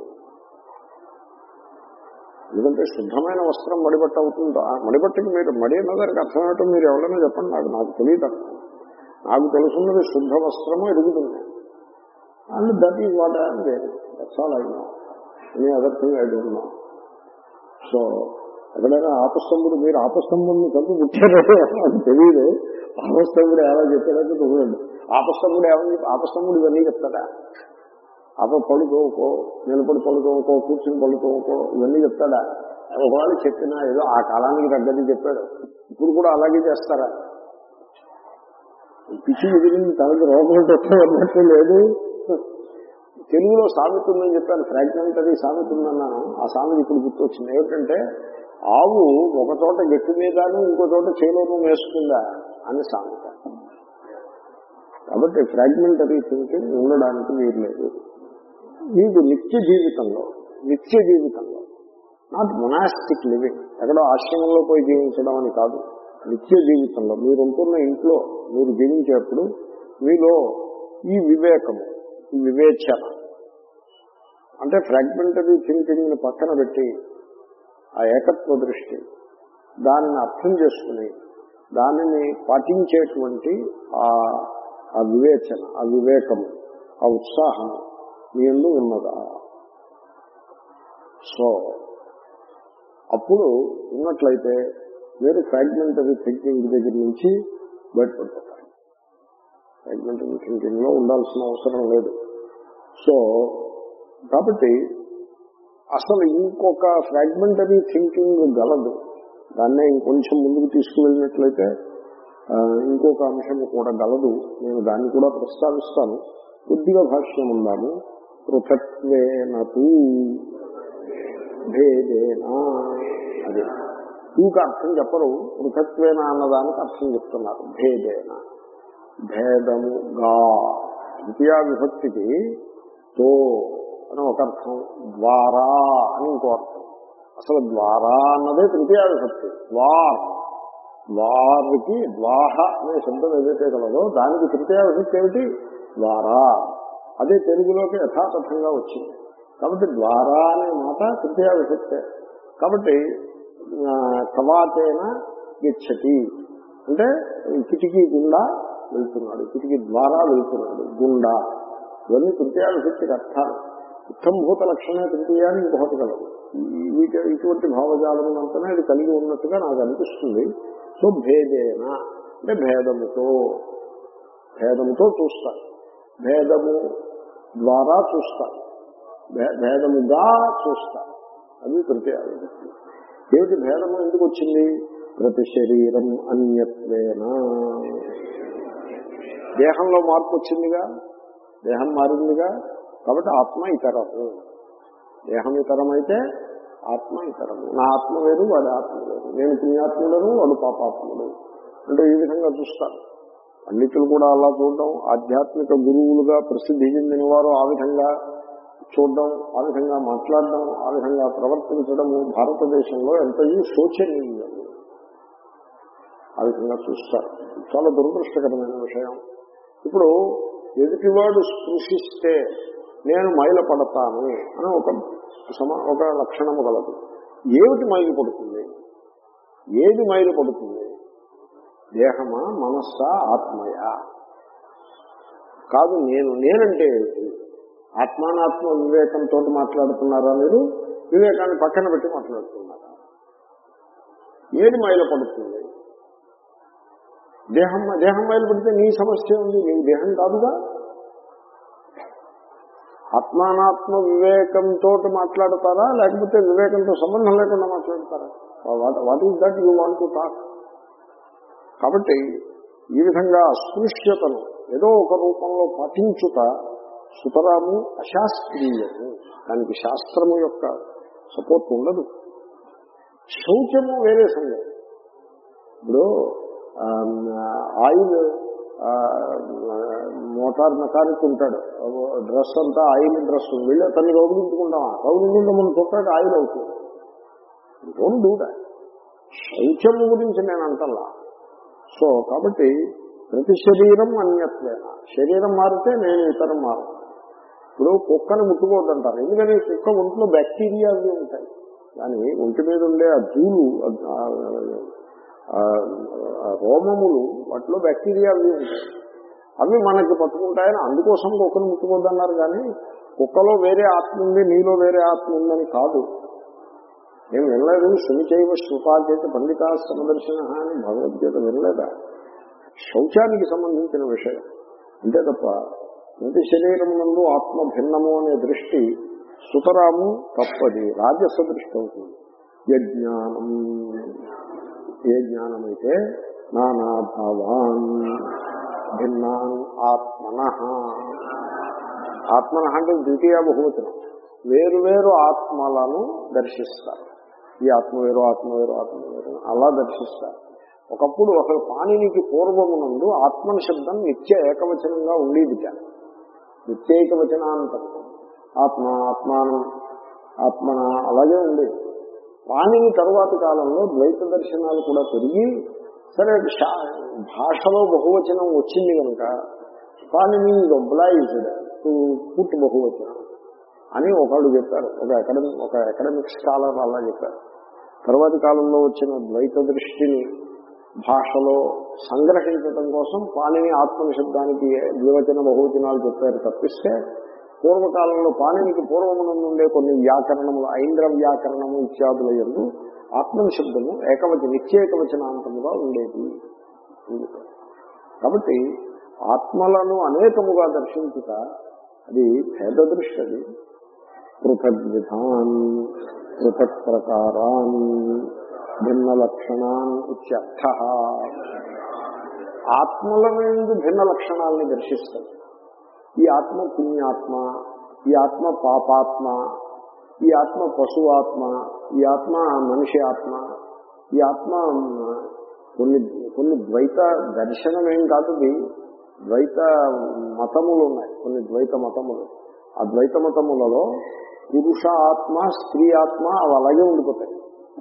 ఎందుకంటే శుద్ధమైన వస్త్రం మడిబట్ట అవుతుందో ఆ మడిబట్టకి మీరు మడి అన్నదానికి అర్థం ఏంటో మీరు ఎవరైనా చెప్పండి నాకు నాకు తెలియదు అర్థం నాకు తెలుసున్నది శుద్ధ వస్త్రము ఎదుగుతుంది and that is what I'm there that's all I know any other thing I don't know so ఎక్కడైనా ఆపస్తంభుడు మీరు ఆపస్తంభుడిని కలిపి పుట్టారో నాకు తెలియదు ఆపస్తంభుడు ఎలా చెప్పారంటే చూడండి ఆపస్తంభుడు ఏమని ఆపస్తంభుడు ఇవన్నీ చెప్తాడా ఆప పళ్ళు తోముకో నిలబడి పళ్ళు తోముకో కూర్చుని పళ్ళు తోముకో ఇవన్నీ చెప్తాడా ఒకవేళ చెప్పినా ఏదో ఆ కాలానికి తగ్గది చెప్పాడు ఇప్పుడు కూడా అలాగే చేస్తారా పిచ్చి ఎదిరింది తనకి రోగం వచ్చేటట్టు లేదు తెలుగులో సామెత ఉందని చెప్పాను ఫ్రాగ్మెంటరీ సామెత ఉందన్నాను ఆ సామెత ఇప్పుడు గుర్తొచ్చింది ఏమిటంటే ఆవు ఒక చోట గట్టి మీదను ఇంకో చోట చేలోనూ వేసుకుందా అని సామెత కాబట్టి ఫ్రాగ్మెంటరీ థింకింగ్ ఉండడానికి వీర్లేదు మీకు నిత్య జీవితంలో నిత్య జీవితంలో నాట్ మొనాస్టిక్ లివింగ్ ఎక్కడో ఆశ్రమంలో పోయి జీవించడం అని కాదు నిత్య జీవితంలో మీరు ఉంటున్న ఇంట్లో మీరు జీవించేప్పుడు మీలో ఈ వివేకము ఈ వివేచన అంటే ఫ్రాగ్మెంటరీ థింకింగ్ ని పక్కన పెట్టి ఆ ఏకత్వ దృష్టి దానిని అర్థం చేసుకుని దానిని పాటించేటువంటి ఆ ఆ వివేచన ఆ వివేకము ఆ ఉత్సాహం మీ ఎందు ఉన్నదా సో అప్పుడు ఉన్నట్లయితే మీరు ఫ్రాగ్మెంటరీ థింకింగ్ దగ్గర నుంచి బయటపడిపోతారు ఫ్రాగ్మెంటరీ థింకింగ్ లో ఉండాల్సిన అవసరం లేదు సో కాబట్టి అసలు ఇంకొక ఫ్రాగ్మెంటరీ థింకింగ్ గలదు దాన్నే ఇంకొంచెం ముందుకు తీసుకువెళ్ళినట్లయితే ఆ, ఇంకొక అంశం కూడా గలదు నేను దాన్ని కూడా ప్రస్తావిస్తాను కొద్దిగా భాష్యం ఉందాము పృథక్వేనూ భేదేనా అది ఇంక అర్థం చెప్పరు పృథక్వేన అన్నదానికి అర్థం చెప్తున్నారు భేదేన భేదముగా ద్వితీయ విభక్తికి తో అని ఒక అర్థం ద్వారా అని ఇంకో అర్థం అసలు ద్వారా అన్నదే తృతీయ విభక్తి ద్వార్ ద్వారికి ద్వాహ అనే శబ్దం ఏదైతే కలదో దానికి తృతీయ విభక్తి ఏమిటి ద్వారా అదే తెలుగులోకి యథాతథంగా వచ్చింది కాబట్టి ద్వారా అనే మాట తృతీయ విభక్తే కాబట్టి ఆ, కవాతేన గచ్చతి అంటే ఈ కిటికీ గుండా వెళ్తున్నాడు కిటికీ ద్వారా వెళ్తున్నాడు గుండా ఇవన్నీ తృతీయ విభక్తికి అర్థాలు ఉత్తంభూత లక్షణే తృతీయ అని ఇంకొకటి కలదు ఈ- వీటి ఇటువంటి భావజాలం అంతనే ఇది కలిగి ఉన్నట్టుగా నాకు అనిపిస్తుంది సో భేదేన అంటే భేదముతో భేదముతో చూస్తారు భేదము ద్వారా చూస్తారు భే- భేదముగా చూస్తారు అది తృతీయ విభక్తి ఏమిటి భేదము ఎందుకు వచ్చింది ప్రతి శరీరం అన్యత్వేన దేహంలో మార్పు వచ్చిందిగా దేహం మారిందిగా కాబట్టి ఆత్మ ఇతరము దేహం ఇతరమైతే ఆత్మ ఇతరము నా ఆత్మ వేరు వాడి ఆత్మ వేరు నేను పుణ్యాత్ముడను వాడు పాపాత్ముడు అంటే ఈ విధంగా చూస్తారు పండితులు కూడా అలా చూడడం ఆధ్యాత్మిక గురువులుగా ప్రసిద్ధి చెందిన వారు ఆ విధంగా చూడడం ఆ విధంగా మాట్లాడడం ఆ విధంగా ప్రవర్తించడము భారతదేశంలో ఎంతయూ శోచనీయం ఆ విధంగా చూస్తారు చాలా దురదృష్టకరమైన విషయం ఇప్పుడు ఎదుటివాడు స్పృశిస్తే నేను మైల పడతాను అని ఒక సమ ఒక లక్షణము గలదు ఏమిటి మైలు పడుతుంది ఏది మైలు పడుతుంది దేహమా మనస్సా ఆత్మయా కాదు నేను నేనంటే ఏమిటి ఆత్మానాత్మ వివేకంతో మాట్లాడుతున్నారా మీరు వివేకాన్ని పక్కన పెట్టి మాట్లాడుతున్నారా ఏది మైల పడుతుంది దేహం దేహం మైలు పడితే నీ సమస్య ఉంది నీవు దేహం కాదుగా ఆత్మానాత్మ వివేకంతో మాట్లాడతారా లేకపోతే వివేకంతో సంబంధం లేకుండా మాట్లాడతారా what is that you want to talk కాబట్టి ఈ విధంగా అస్పృశ్యతను ఏదో ఒక రూపంలో పఠించుట సుతరాము అశాస్త్రీయము దానికి శాస్త్రము యొక్క సపోర్ట్ ఉండదు శౌచము వేరే సంగతి ఇప్పుడు ఆయిల్ మోటార్ మెకానిక్ ఉంటాడు డ్రెస్ అంతా ఆయిల్ డ్రెస్ వెళ్ళి అతన్ని రౌగులించుకుంటామా రౌగులించుకుంటే మనం చుట్టాక ఆయిల్ అవుతుంది డోంట్ డూ దాట్ శౌచము గురించి నేను అంటల్లా సో కాబట్టి ప్రతి శరీరం అన్యత్వేన శరీరం మారితే నేను ఇతరం మారు ఇప్పుడు కుక్కను ముట్టుకోవద్దంటారు ఎందుకని కుక్క ఒంట్లో బ్యాక్టీరియా అవి ఉంటాయి కానీ ఒంటి మీద ఉండే ఆ ధూలు రోమములు వాటిలో బ్యాక్టీరియా అవి ఉంటాయి అవి మనకి పట్టుకుంటాయని అందుకోసం కుక్కను ముట్టుకోవద్దన్నారు కానీ కుక్కలో వేరే ఆత్మ ఉంది నీలో వేరే ఆత్మ ఉందని కాదు నేను వినలేదు సునిచైవ శ్రుపాచేత పండిత సమదర్శన అని భగవద్గీత వినలేదా శౌచానికి సంబంధించిన విషయం అంతే తప్ప ప్రతి శరీరం నందు ఆత్మ భిన్నము అనే దృష్టి సుతరాము తప్పది రాజస దృష్టి అవుతుంది యజ్ఞానం ఏ జ్ఞానం అయితే నానాభావాన్ భిన్నాన్ ఆత్మన ఆత్మన అంటే ద్వితీయ బహువచనం వేరు వేరు ఆత్మలను దర్శిస్తారు ఈ ఆత్మ వేరు ఆత్మ వేరు ఆత్మ వేరు అలా దర్శిస్తారు ఒకప్పుడు అసలు పాణినికి పూర్వమునందు ఆత్మన శబ్దం నిత్య ఏకవచనంగా ఉండేది నిత్యేకవచనాంతం ఆత్మ ఆత్మానం ఆత్మన అలాగే ఉండేది పాణిని తరువాతి కాలంలో ద్వైత దర్శనాలు కూడా పెరిగి సరే భాషలో బహువచనం వచ్చింది కనుక పాణిని ఒబ్లైజ్డ్ టు పుట్ బహువచనం అని ఒకళ్ళు చెప్పారు ఒక అకాడమిక్ ఒక అకాడమిక్ స్కాలర్ అలా చెప్పారు తర్వాతి కాలంలో వచ్చిన ద్వైత దృష్టిని భాషలో సంగ్రహించడం కోసం పాణిని ఆత్మనిశబ్దానికి ద్వివచన బహువచనాలు చెప్పారు తప్పిస్తే పూర్వకాలంలో పాణినికి పూర్వమునందు ఉండే కొన్ని వ్యాకరణములు ఐంద్ర వ్యాకరణము ఇత్యాదుల ఎందు ఆత్మనిశబ్దము ఏకవచ నిత్యేకవచనాంతముగా ఉండేది కాబట్టి ఆత్మలను అనేకముగా దర్శించుట అది భేద దృష్టి అది పృథక్ విధాన్ పృథక్ ప్రకారాన్ భిన్న లక్షణాన్ ఇత్యర్థ ఆత్మలను ఎందు భిన్న లక్షణాలని దర్శిస్తాయి ఈ ఆత్మ పుణ్యాత్మ ఈ ఆత్మ పాపాత్మ ఈ ఆత్మ పశువాత్మ ఈ ఆత్మ మనిషి ఆత్మ ఈ ఆత్మ కొన్ని కొన్ని ద్వైత దర్శనం ఏం కాదు ఇది ద్వైత మతములు ఉన్నాయి కొన్ని ద్వైత మతములు ఆ ద్వైత మతములలో పురుష ఆత్మ స్త్రీ ఆత్మ అవి అలాగే ఉండిపోతాయి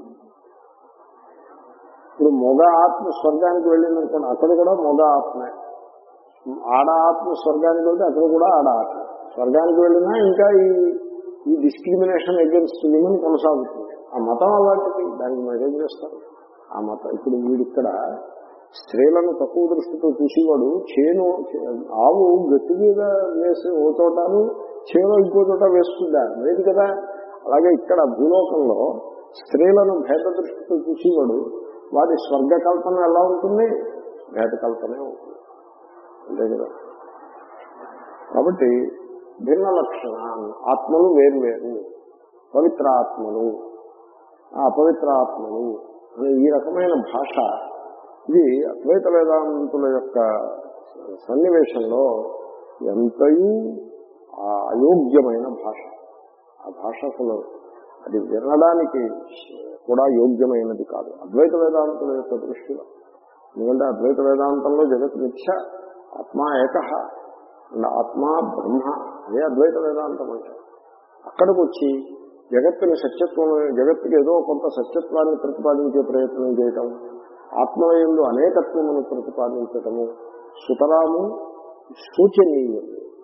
ఇప్పుడు మొగ ఆత్మ స్వర్గానికి వెళ్ళిందనుకోండి అక్కడ కూడా మొగ ఆత్మే ఆడ ఆత్మ స్వర్గానికి వెళ్తే అక్కడ కూడా ఆడ ఆత్మ స్వర్గానికి వెళ్ళినా ఇంకా ఈ ఈ డిస్క్రిమినేషన్ అగేన్స్ట్ విమెన్ కొనసాగుతుంది ఆ మతం అలాంటిది దానికి మీరు ఏం చేస్తారు ఆ మతం ఇప్పుడు వీడిక్కడ స్త్రీలను తక్కువ దృష్టితో చూసేవాడు చేను ఆవు గట్టి మీద వేసి ఓ చోటాను చేను ఇంకో చోట వేస్తుందా లేదు కదా అలాగే ఇక్కడ భూలోకంలో స్త్రీలను భేద దృష్టితో చూసేవాడు వాడి స్వర్గ కల్పన ఎలా ఉంటుంది భేద కల్పనే ఉంటుంది అంతే కదా కాబట్టి భిన్న లక్షణాలు ఆత్మలు వేరు వేరు పవిత్ర ఆత్మలు అపవిత్ర ఆత్మలు అనే ఈ రకమైన భాష ఇది అద్వైత వేదాంతుల యొక్క సన్నివేశంలో ఎంతయూ అయోగ్యమైన భాష ఆ భాష అసలు అది వినడానికి కూడా యోగ్యమైనది కాదు అద్వైత వేదాంతుల యొక్క దృష్టిలో ఎందుకంటే అద్వైత వేదాంతంలో జగత్ మిథ్య ఆత్మ ఏక ఆత్మ బ్రహ్మ అదే అద్వైత వేదాంతం అంటే అక్కడికి వచ్చి జగత్తుని సత్యత్వం జగత్తుకి ఏదో కొంత సత్యత్వాన్ని ప్రతిపాదించే ప్రయత్నం చేయటం ఆత్మయంలో అనేకత్వమును ప్రతిపాదించటము సుతరాము సూచనీయం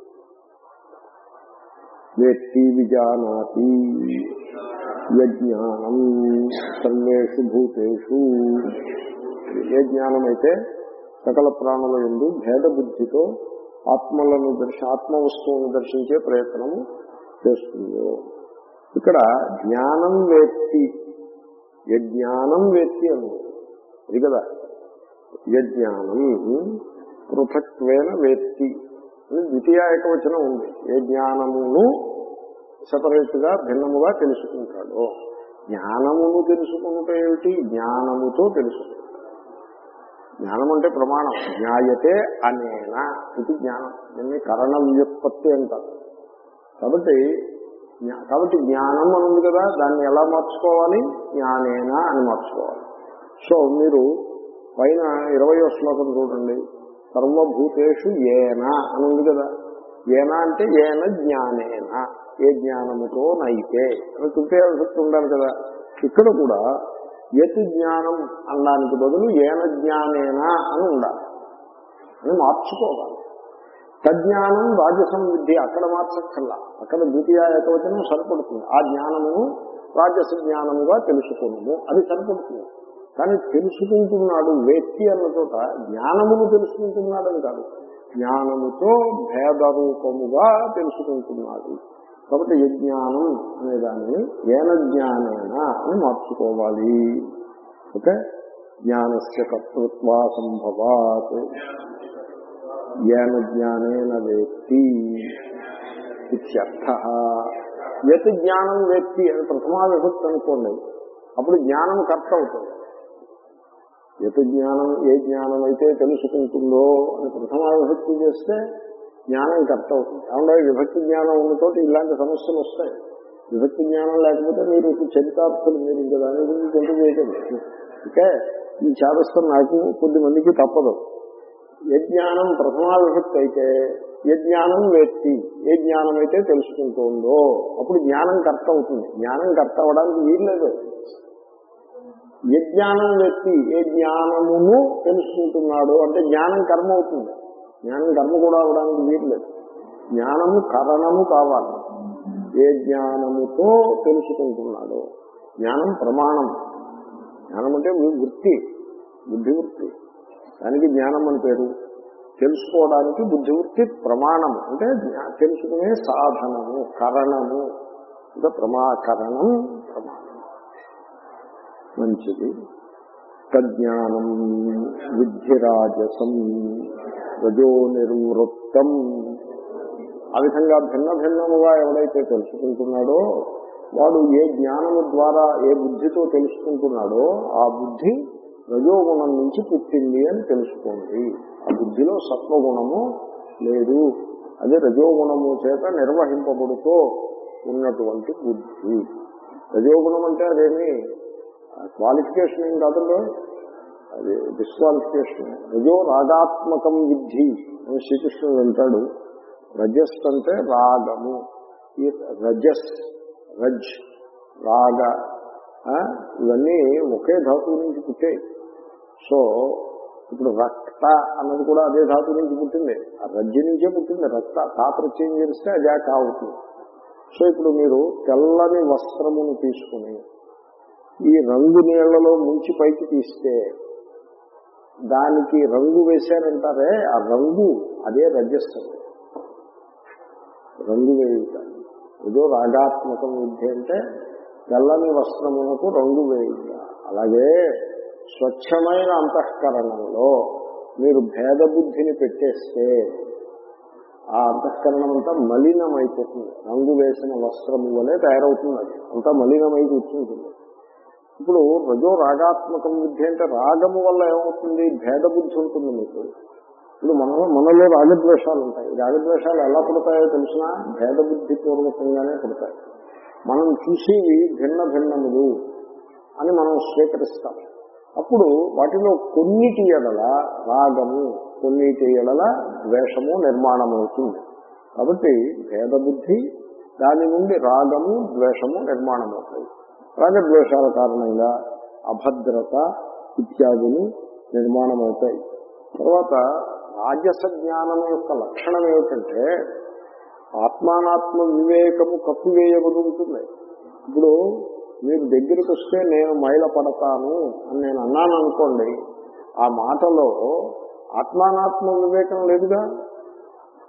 వ్యక్తి విజానాతి యజ్ఞానం సర్వేషు భూతేషు ఏ జ్ఞానం అయితే సకల ప్రాణుల ఎందు భేద బుద్ధితో ఆత్మలను దర్శ ఆత్మ వస్తువును దర్శించే ప్రయత్నము చేస్తుందో ఇక్కడ జ్ఞానం వేత్తి యజ్ఞానం వేత్తి అని ఇది కదా యజ్ఞానం పృథక్వేన వేత్తి అని ద్వితీయ ఏకవచనం ఉంది ఏ జ్ఞానమును సపరేట్ గా భిన్నముగా తెలుసుకుంటాడో జ్ఞానమును తెలుసుకుంటే ఏమిటి జ్ఞానముతో తెలుసుకుంటాడు జ్ఞానం అంటే ప్రమాణం జ్ఞాయతే అనేనా ఇది జ్ఞానం దీన్ని కరణ వ్యుత్పత్తి అంటారు కాబట్టి జ్ఞా- కాబట్టి జ్ఞానం అని ఉంది కదా దాన్ని ఎలా మార్చుకోవాలి జ్ఞానేనా అని మార్చుకోవాలి సో మీరు పైన ఇరవయో శ్లోకం చూడండి సర్వభూతేషు ఏనా అని ఉంది కదా ఏనా అంటే ఏన జ్ఞానేనా ఏ జ్ఞానముతో నైతే అని తృతీయ విభక్తి ఉండాలి కదా ఇక్కడ కూడా యతి జ్ఞానం అనడానికి బదులు ఏన జ్ఞానేనా అని ఉండాలి అని మార్చుకోవాలి తజ్ఞానం రాజసం విద్య అక్కడ మార్చక్కర్లా అక్కడ ద్వితీయ ఏకవచనం సరిపడుతుంది ఆ జ్ఞానమును రాజస జ్ఞానముగా తెలుసుకున్నాము అది సరిపడుతుంది కానీ తెలుసుకుంటున్నాడు వ్యక్తి అన్న చోట జ్ఞానమును తెలుసుకుంటున్నాడని కాదు జ్ఞానముతో భేద రూపముగా తెలుసుకుంటున్నాడు కాబట్టి యజ్ఞానం అనే దానిని ఏన జ్ఞానేన అని మార్చుకోవాలి ఓకే జ్ఞానస్య కర్తృత్వా సంభవాత్ ఏన జ్ఞానేన వేత్తి ఇత్యర్థ యత్ జ్ఞానం వేత్తి అని ప్రథమా విభక్తి అనుకోండి అప్పుడు జ్ఞానం కర్త అవుతుంది యత్ జ్ఞానం ఏ జ్ఞానం అయితే తెలుసుకుంటుందో అని ప్రథమా విభక్తి చేస్తే జ్ఞానం కర్త అవుతుంది ఏమంటే విభక్తి జ్ఞానం ఉన్నతో ఇలాంటి సమస్యలు వస్తాయి విభక్తి జ్ఞానం లేకపోతే మీరు ఇప్పుడు చరితార్థులు మీరు ఇంకా దాని గురించి చింత చేయకండి ఓకే ఈ చేదస్థం నాకు కొద్ది మందికి తప్పదు యజ్ఞానం ప్రథమా విభక్తి అయితే యజ్ఞానం వేత్తి ఏ జ్ఞానం అయితే తెలుసుకుంటుందో అప్పుడు జ్ఞానం కర్త అవుతుంది జ్ఞానం కర్త అవ్వడానికి వీల్లేదు యజ్ఞానం వ్యక్తి ఏ జ్ఞానమును తెలుసుకుంటున్నాడు అంటే జ్ఞానం కర్మ అవుతుంది జ్ఞానం కర్మ కూడా అవడానికి వీల్లేదు జ్ఞానము కరణము కావాలి ఏ జ్ఞానముతో తెలుసుకుంటున్నాడు జ్ఞానం ప్రమాణం జ్ఞానం అంటే మీ వృత్తి బుద్ధి వృత్తి దానికి జ్ఞానం అని పేరు తెలుసుకోవడానికి బుద్ధివృత్తి ప్రమాణం అంటే జ్ఞా- తెలుసుకునే సాధనము కరణము ఇంకా ప్రమాకరణం ప్రమాణం మంచిది తజ్ఞానం విద్ధిరాజసం రజో నిర్వృత్తం ఆ విధంగా భిన్న భిన్నముగా ఎవడైతే తెలుసుకుంటున్నాడో వాడు ఏ జ్ఞానము ద్వారా ఏ బుద్ధితో తెలుసుకుంటున్నాడో ఆ బుద్ధి రజోగుణం నుంచి పుట్టింది అని తెలుసుకోండి ఆ బుద్ధిలో సత్వగుణము లేదు అదే రజోగుణము చేత నిర్వహింపబడుతూ ఉన్నటువంటి బుద్ధి రజోగుణం అంటే అదేమి క్వాలిఫికేషన్ ఏం కాదంలో అది డిస్క్వాలిఫికేషన్ రజో రాగాత్మకం విద్ధి అని శ్రీకృష్ణుడు అంటాడు రజస్ అంటే రాగము ఈ రజస్ రజ్ రాగ ఆ, ఇవన్నీ ఒకే ధాతువు నుంచి పుట్టాయి సో ఇప్పుడు రక్త అన్నది కూడా అదే ధాతువు నుంచి పుట్టింది ఆ రజ్జు నుంచే పుట్టింది రక్త తా ప్రత్యయం చేస్తే అదే కావుతుంది సో ఇప్పుడు మీరు తెల్లని వస్త్రమును తీసుకుని ఈ రంగు నీళ్లలో ముంచి పైకి తీస్తే దానికి రంగు వేశారంటారే ఆ రంగు అదే రజస్సు రంగు వేయుట ఏదో రాగాత్మకం విద్య అంటే తెల్లని వస్త్రమునకు రంగు వేయుట అలాగే స్వచ్ఛమైన అంతఃకరణంలో మీరు భేద బుద్ధిని పెట్టేస్తే ఆ అంతఃకరణం అంతా మలినమైపోతుంది రంగు వేసిన వస్త్రము వలె తయారవుతుంది అది అంతా మలినమై కూర్చుంటుంది ఇప్పుడు రజో రాగాత్మకం విద్య అంటే రాగము వల్ల ఏమవుతుంది భేద బుద్ధి ఉంటుంది మీకు ఇప్పుడు మనలో మనలో రాగద్వేషాలు ఉంటాయి ఈ రాగద్వేషాలు ఎలా పుడతాయో తెలిసినా భేద బుద్ధి పూర్వకంగానే పుడతాయి మనం చూసేవి భిన్న భిన్నములు అని మనం స్వీకరిస్తాం అప్పుడు వాటిలో కొన్నిటి ఎడల రాగము కొన్నిటి ఎడల ద్వేషము నిర్మాణం అవుతుంది కాబట్టి భేద బుద్ధి దాని నుండి రాగము ద్వేషము నిర్మాణం అవుతాయి రాగద్వేషాల కారణంగా అభద్రత ఇత్యాదులు నిర్మాణం అవుతాయి తర్వాత రాజస జ్ఞానం యొక్క లక్షణం ఏమిటంటే ఆత్మానాత్మ వివేకము కప్పివేయబడి ఉంటుంది ఇప్పుడు మీరు దగ్గరికి వస్తే నేను మైల పడతాను అని నేను అన్నాను అనుకోండి ఆ మాటలో ఆత్మానాత్మ వివేకం లేదుగా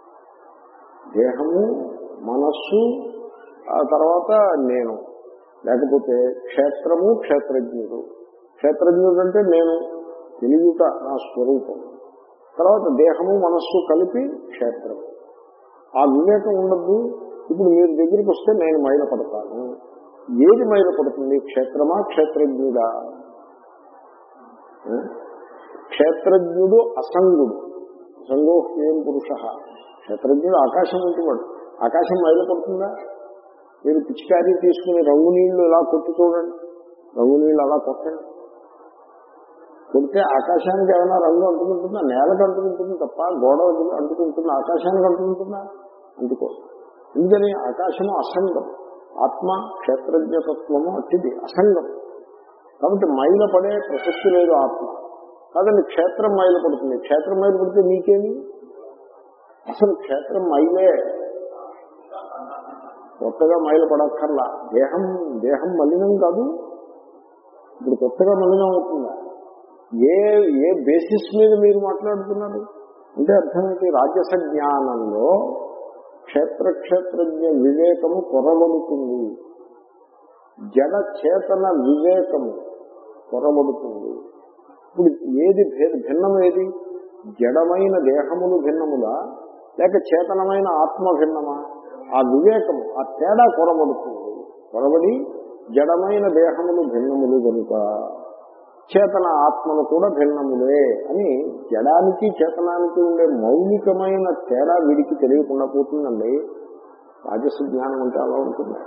దేహము మనస్సు ఆ తర్వాత నేను లేకపోతే క్షేత్రము క్షేత్రజ్ఞుడు క్షేత్రజ్ఞుడు అంటే నేను తెలియట నా స్వరూపం తర్వాత దేహము మనస్సు కలిపి క్షేత్రం ఆ వివేకం ఉండద్దు ఇప్పుడు మీరు దగ్గరికి వస్తే నేను మైల పడతాను ఏది మైల పడుతుంది క్షేత్రమా క్షేత్రజ్ఞుడా ఆ? క్షేత్రజ్ఞుడు అసంగుడు అసంగోహ్యం పురుష క్షేత్రజ్ఞుడు ఆకాశం ఉంటున్నాడు ఆకాశం మైల పడుతుందా మీరు పిచికారీ తీసుకుని రంగు నీళ్లు ఇలా కొట్టి చూడండి రంగు నీళ్లు అలా కొట్టండి కొడితే ఆకాశానికి ఏమైనా రంగు అంటుకుంటుందా నేలకు అంటుకుంటుంది తప్ప గోడ అంటుకుంటుందా ఆకాశానికి అంటుకుంటుందా అందుకో ఎందుకని ఆకాశము అసంగం ఆత్మ క్షేత్రజ్ఞతత్వము అట్టిది అసంగం కాబట్టి మైల పడే ప్రసక్తి లేదు ఆత్మ కాదండి క్షేత్రం మైల పడుతుంది క్షేత్రం మైలు పడితే నీకేమి అసలు క్షేత్రం మైలే కొత్తగా మైలు పడక్కర్లా దేహం దేహం మలినం కాదు ఇప్పుడు కొత్తగా మలినం అవుతుందా ఏ ఏ బేసిస్ మీద మీరు మాట్లాడుతున్నారు అంటే అర్థమైతే రాజస జ్ఞానంలో క్షేత్ర క్షేత్రజ్ఞ వివేకము కొరబడుతుంది జడ చేతన వివేకము కొరబడుతుంది ఇప్పుడు ఏది భేద- భిన్నం ఏది జడమైన దేహములు భిన్నములా లేక చేతనమైన ఆత్మ భిన్నమా ఆ వివేకము ఆ తేడా కొరబడుతుంది కొరబడి జడమైన దేహములు భిన్నములు కనుక చేతన ఆత్మలు కూడా భిన్నములే అని జడానికి చేతనానికి ఉండే మౌలికమైన తేడా వీడికి తెలియకుండా పోతుందండి రాజస్వ జ్ఞానం అంటే అలా ఉంటుంది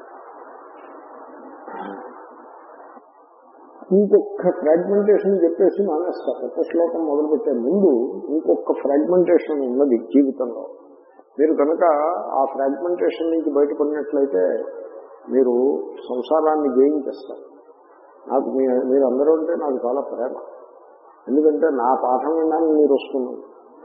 ఇంకొక ఫ్రాగ్మెంటేషన్ చెప్పేసి మానేస్తా కొత్త శ్లోకం మొదలుపెట్టే ముందు ఇంకొక ఫ్రాగ్మెంటేషన్ ఉన్నది జీవితంలో మీరు కనుక ఆ ఫ్రాగ్మెంటేషన్ నుంచి బయటపడినట్లయితే మీరు సంసారాన్ని జయించేస్తారు నాకు మీ మీరు అందరూ అంటే నాకు చాలా ప్రేమ ఎందుకంటే నా పాఠం వినడానికి మీరు వస్తున్నారు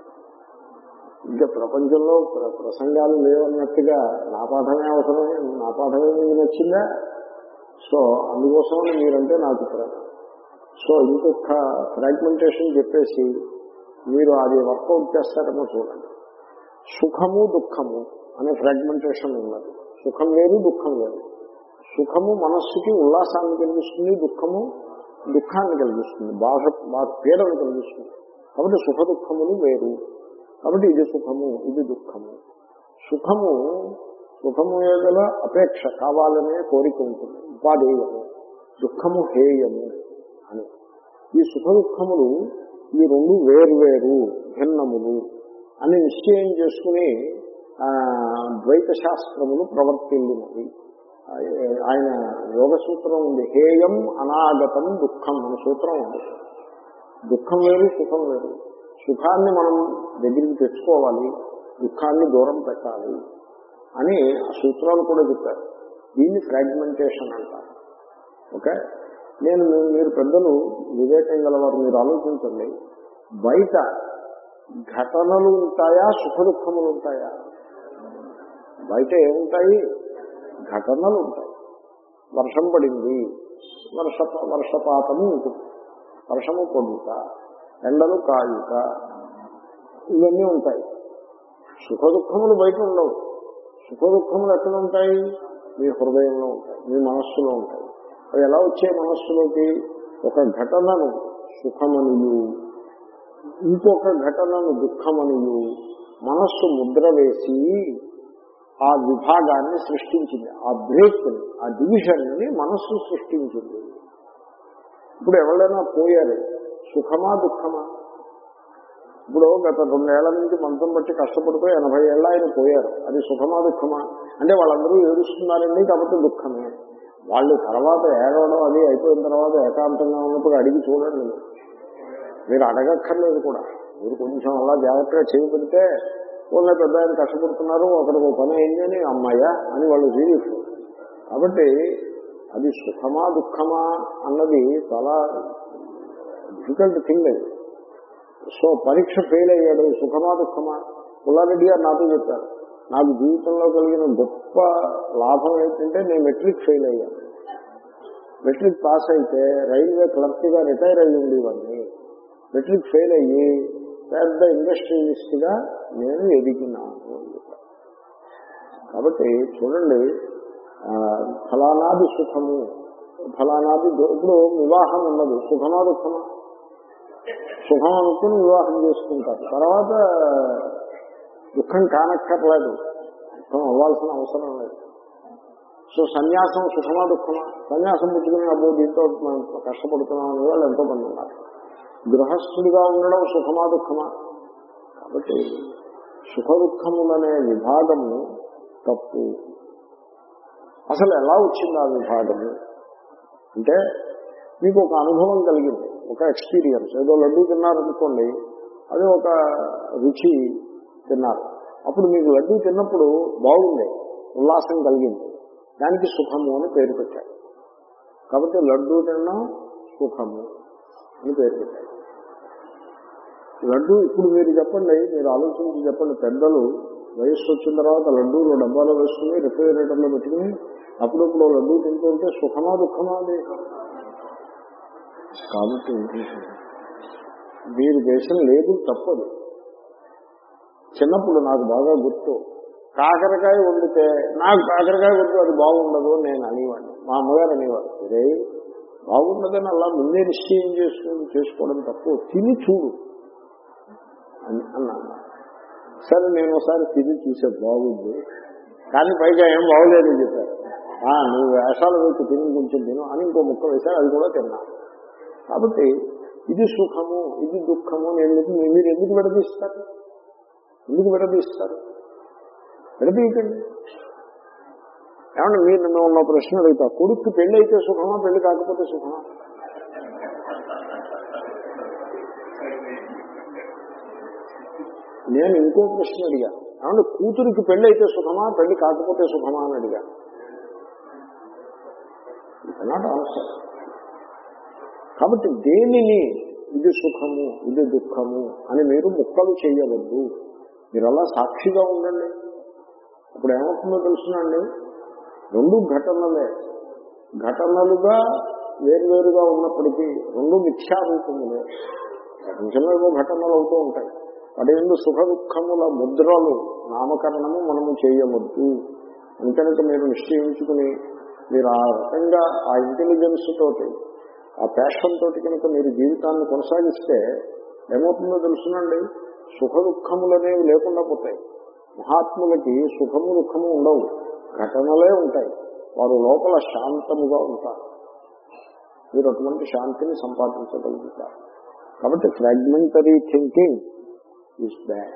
ఇంకా ప్రపంచంలో ప్ర- ప్రసంగాలు లేవన్నట్టుగా నా పాఠమే అవసరమే నా పాఠమే మీకు నచ్చిందా సో అందుకోసమని మీరంటే నాకు ప్రేమ సో ఇంకొక ఫ్రాగ్మెంటేషన్ చెప్పేసి మీరు అది వర్కౌట్ చేస్తారేమో చూడండి సుఖము దుఃఖము అనే ఫ్రాగ్మెంటేషన్ ఉన్నది సుఖం లేదు దుఃఖం లేదు సుఖము మనస్సుకి ఉల్లాసాన్ని కలిగిస్తుంది దుఃఖము దుఃఖాన్ని కలిగిస్తుంది బాధ బాధ పీడను కలిగిస్తుంది కాబట్టి సుఖ దుఃఖములు వేరు కాబట్టి ఇది సుఖము ఇది దుఃఖము సుఖము సుఖము గల అపేక్ష కావాలనే కోరిక ఉంటుంది ఉపాధేయము దుఃఖము హేయము అని ఈ సుఖ దుఃఖములు ఈ రెండు వేర్వేరు భిన్నములు అని నిశ్చయం చేసుకుని ఆ, ద్వైత శాస్త్రములు ప్రవర్తిల్లినవి ఆయన యోగ సూత్రం ఉంది హేయం అనాగతం దుఃఖం అనే సూత్రం ఉంది దుఃఖం వేరు సుఖం వేరు సుఖాన్ని మనం దగ్గరికి తెచ్చుకోవాలి దుఃఖాన్ని దూరం పెట్టాలి అని ఆ సూత్రాలు కూడా చెప్పారు దీన్ని ఫ్రాగ్మెంటేషన్ అంటారు ఓకే నేను మీ- మీరు పెద్దలు వివేకం గలవారు మీరు ఆలోచించండి బయట ఘటనలు ఉంటాయా సుఖ దుఃఖములు ఉంటాయా బయట ఏముంటాయి ఘటనలు ఉంటాయి వర్షం పడింది వర్ష వర్షపాతము ఉంటుంది వర్షము పడుట ఎండలు కాయుట ఇవన్నీ ఉంటాయి సుఖ దుఃఖములు బయట ఉండవు సుఖ దుఃఖములు ఎక్కడ ఉంటాయి మీ హృదయంలో ఉంటాయి మీ మనస్సులో ఉంటాయి అవి ఎలా వచ్చే మనస్సులోకి ఒక ఘటనను సుఖమనియు ఇంకొక ఘటనను దుఃఖమనియు మనస్సు ముద్ర వేసి ఆ విభాగాన్ని సృష్టించింది ఆ బ్రేక్ ఆ డివిజన్ ని మనస్సు సృష్టించింది ఇప్పుడు ఎవరైనా పోయారు సుఖమా దుఃఖమా ఇప్పుడు గత రెండేళ్ల నుంచి మంచం బట్టి కష్టపడుతూ ఎనభై ఏళ్ళ ఆయన పోయారు అది సుఖమా దుఃఖమా అంటే వాళ్ళందరూ ఏడుస్తున్నారండి కాబట్టి దుఃఖమే వాళ్ళు తర్వాత ఏడవడం అది అయిపోయిన తర్వాత ఏకాంతంగా ఉన్నప్పుడు అడిగి చూడండి మీరు. మీరు అడగక్కర్లేదు కూడా మీరు కొంచెం అలా జాగ్రత్తగా చేయి పెడితే వాళ్ళ పెద్ద ఆయన కష్టపడుతున్నారు ఒకరికి ఒక పని అయింది అని అమ్మాయ్యా అని వాళ్ళు రిలీఫ్ కాబట్టి అది సుఖమా దుఃఖమా అన్నది చాలా డిఫికల్ట్ థింగ్ అది సో పరీక్ష ఫెయిల్ అయ్యాడు సుఖమా దుఃఖమా పుల్లారెడ్డి గారు నాతో చెప్పారు నాకు జీవితంలో కలిగిన గొప్ప లాభం ఏంటంటే నేను మెట్రిక్ ఫెయిల్ అయ్యాను మెట్రిక్ పాస్ అయితే రైల్వే క్లర్క్ గా రిటైర్ అయ్యి ఉండేవాడిని మెట్రిక్ ఫెయిల్ అయ్యి పెద్ద ఇండస్ట్రియలిస్ట్ గా నేను ఎదిగినాను అని చెప్పారు. కాబట్టి చూడండి ఆ, ఫలానాది సుఖము ఫలానాది దు- ఇప్పుడు వివాహం ఉన్నది సుఖమా దుఃఖమా సుఖం అనుకుని వివాహం చేసుకుంటారు తర్వాత దుఃఖం కానక్కర్లేదు దుఃఖం అవ్వాల్సిన అవసరం లేదు సో సన్యాసం సుఖమా దుఃఖమా సన్యాసం పుచ్చుకుని అబ్బో దీంతో మనం కష్టపడుతున్నాం అనే వాళ్ళు ఎంతో మంది ఉన్నారు గృహస్థుడిగా ఉండడం సుఖమా దుఃఖమా కాబట్టి సుఖ దుఃఖములనే విభాగము తప్పు అసలు ఎలా వచ్చింది ఆ విభాగము అంటే మీకు ఒక అనుభవం కలిగింది ఒక ఎక్స్పీరియన్స్ ఏదో లడ్డూ తిన్నారనుకోండి అది ఒక రుచి తిన్నారు అప్పుడు మీకు లడ్డూ తిన్నప్పుడు బాగుంది ఉల్లాసం కలిగింది దానికి సుఖము అని పేరు పెట్టారు కాబట్టి లడ్డూ తినడం సుఖము అని పేరు పెట్టారు లడ్డు ఇప్పుడు మీరు చెప్పండి మీరు ఆలోచించి చెప్పండి పెద్దలు వయస్సు వచ్చిన తర్వాత లడ్డూలు డబ్బాలో వేసుకుని రిఫ్రిజిరేటర్లో పెట్టుకుని అప్పుడప్పుడు లడ్డూ తింటుంటే సుఖమా దుఃఖమా అది కాబట్టి మీరు దేశం లేదు తప్పదు చిన్నప్పుడు నాకు బాగా గుర్తు కాకరకాయ వండితే నాకు కాకరకాయ వద్దు అది బాగుండదు అని నేను అనేవాడిని మా అమ్మగారు అనేవారు ఇదే బాగుండదని అలా ముందే నిశ్చయం చేసుకుని చేసుకోవడం తప్పు తిని చూడు అని అన్నాను సరే నేను ఒకసారి తిని చూసే బాగుంది కానీ పైగా ఏం బాగోలేదని చెప్పారు "ఆ, నువ్వు వేషాలు వేసి తిని కొంచెం తిను అని ఇంకో ముక్క వేశారు అది కూడా తిన్నా కాబట్టి ఇది సుఖము ఇది దుఃఖము అని ఎందుకు మీరు ఎందుకు విడదీస్తారు ఎందుకు విడదీస్తారు విడదీయకండి ఏమన్నా మీరు మేము ఉన్న ప్రశ్న అడుగుతా కొడుకు పెళ్లి అయితే సుఖమా పెళ్లి కాకపోతే సుఖమా నేను ఇంకో ప్రశ్న అడిగా ఏమన్నా కూతురికి పెళ్లి అయితే సుఖమా పెళ్లి కాకపోతే సుఖమా అని అడిగా నాట్ ఆన్సర్ కాబట్టి దేనిని ఇది సుఖము ఇది దుఃఖము అని మీరు ముక్కలు చేయవద్దు మీరు అలా సాక్షిగా ఉండండి అప్పుడు ఏమవుతుందో తెలుసునండి రెండు ఘటనలే ఘటనలుగా వేరువేరుగా ఉన్నప్పటికీ రెండు మిథ్యారూపములే ప్రపంచంలో ఏవో ఘటనలు అవుతూ ఉంటాయి వాటి ఎందు సుఖ దుఃఖముల ముద్రలు నామకరణము మనము చేయవద్దు అంతనక మీరు నిశ్చయించుకుని మీరు ఆ రకంగా ఆ ఇంటెలిజెన్స్ తోటి ఆ ప్యాషన్ తోటి కనుక మీరు జీవితాన్ని కొనసాగిస్తే ఏమవుతుందో తెలుసునండి సుఖ దుఃఖములు అనేవి లేకుండా పోతాయి మహాత్ములకి సుఖము దుఃఖము ఉండవు ఘటనలే ఉంటాయి వారు లోపల శాంతముగా ఉంటారు మీరు అటువంటి శాంతిని సంపాదించగలుగుతారు కాబట్టి ఫ్రాగ్మెంటరీ థింకింగ్ ఈస్ బ్యాడ్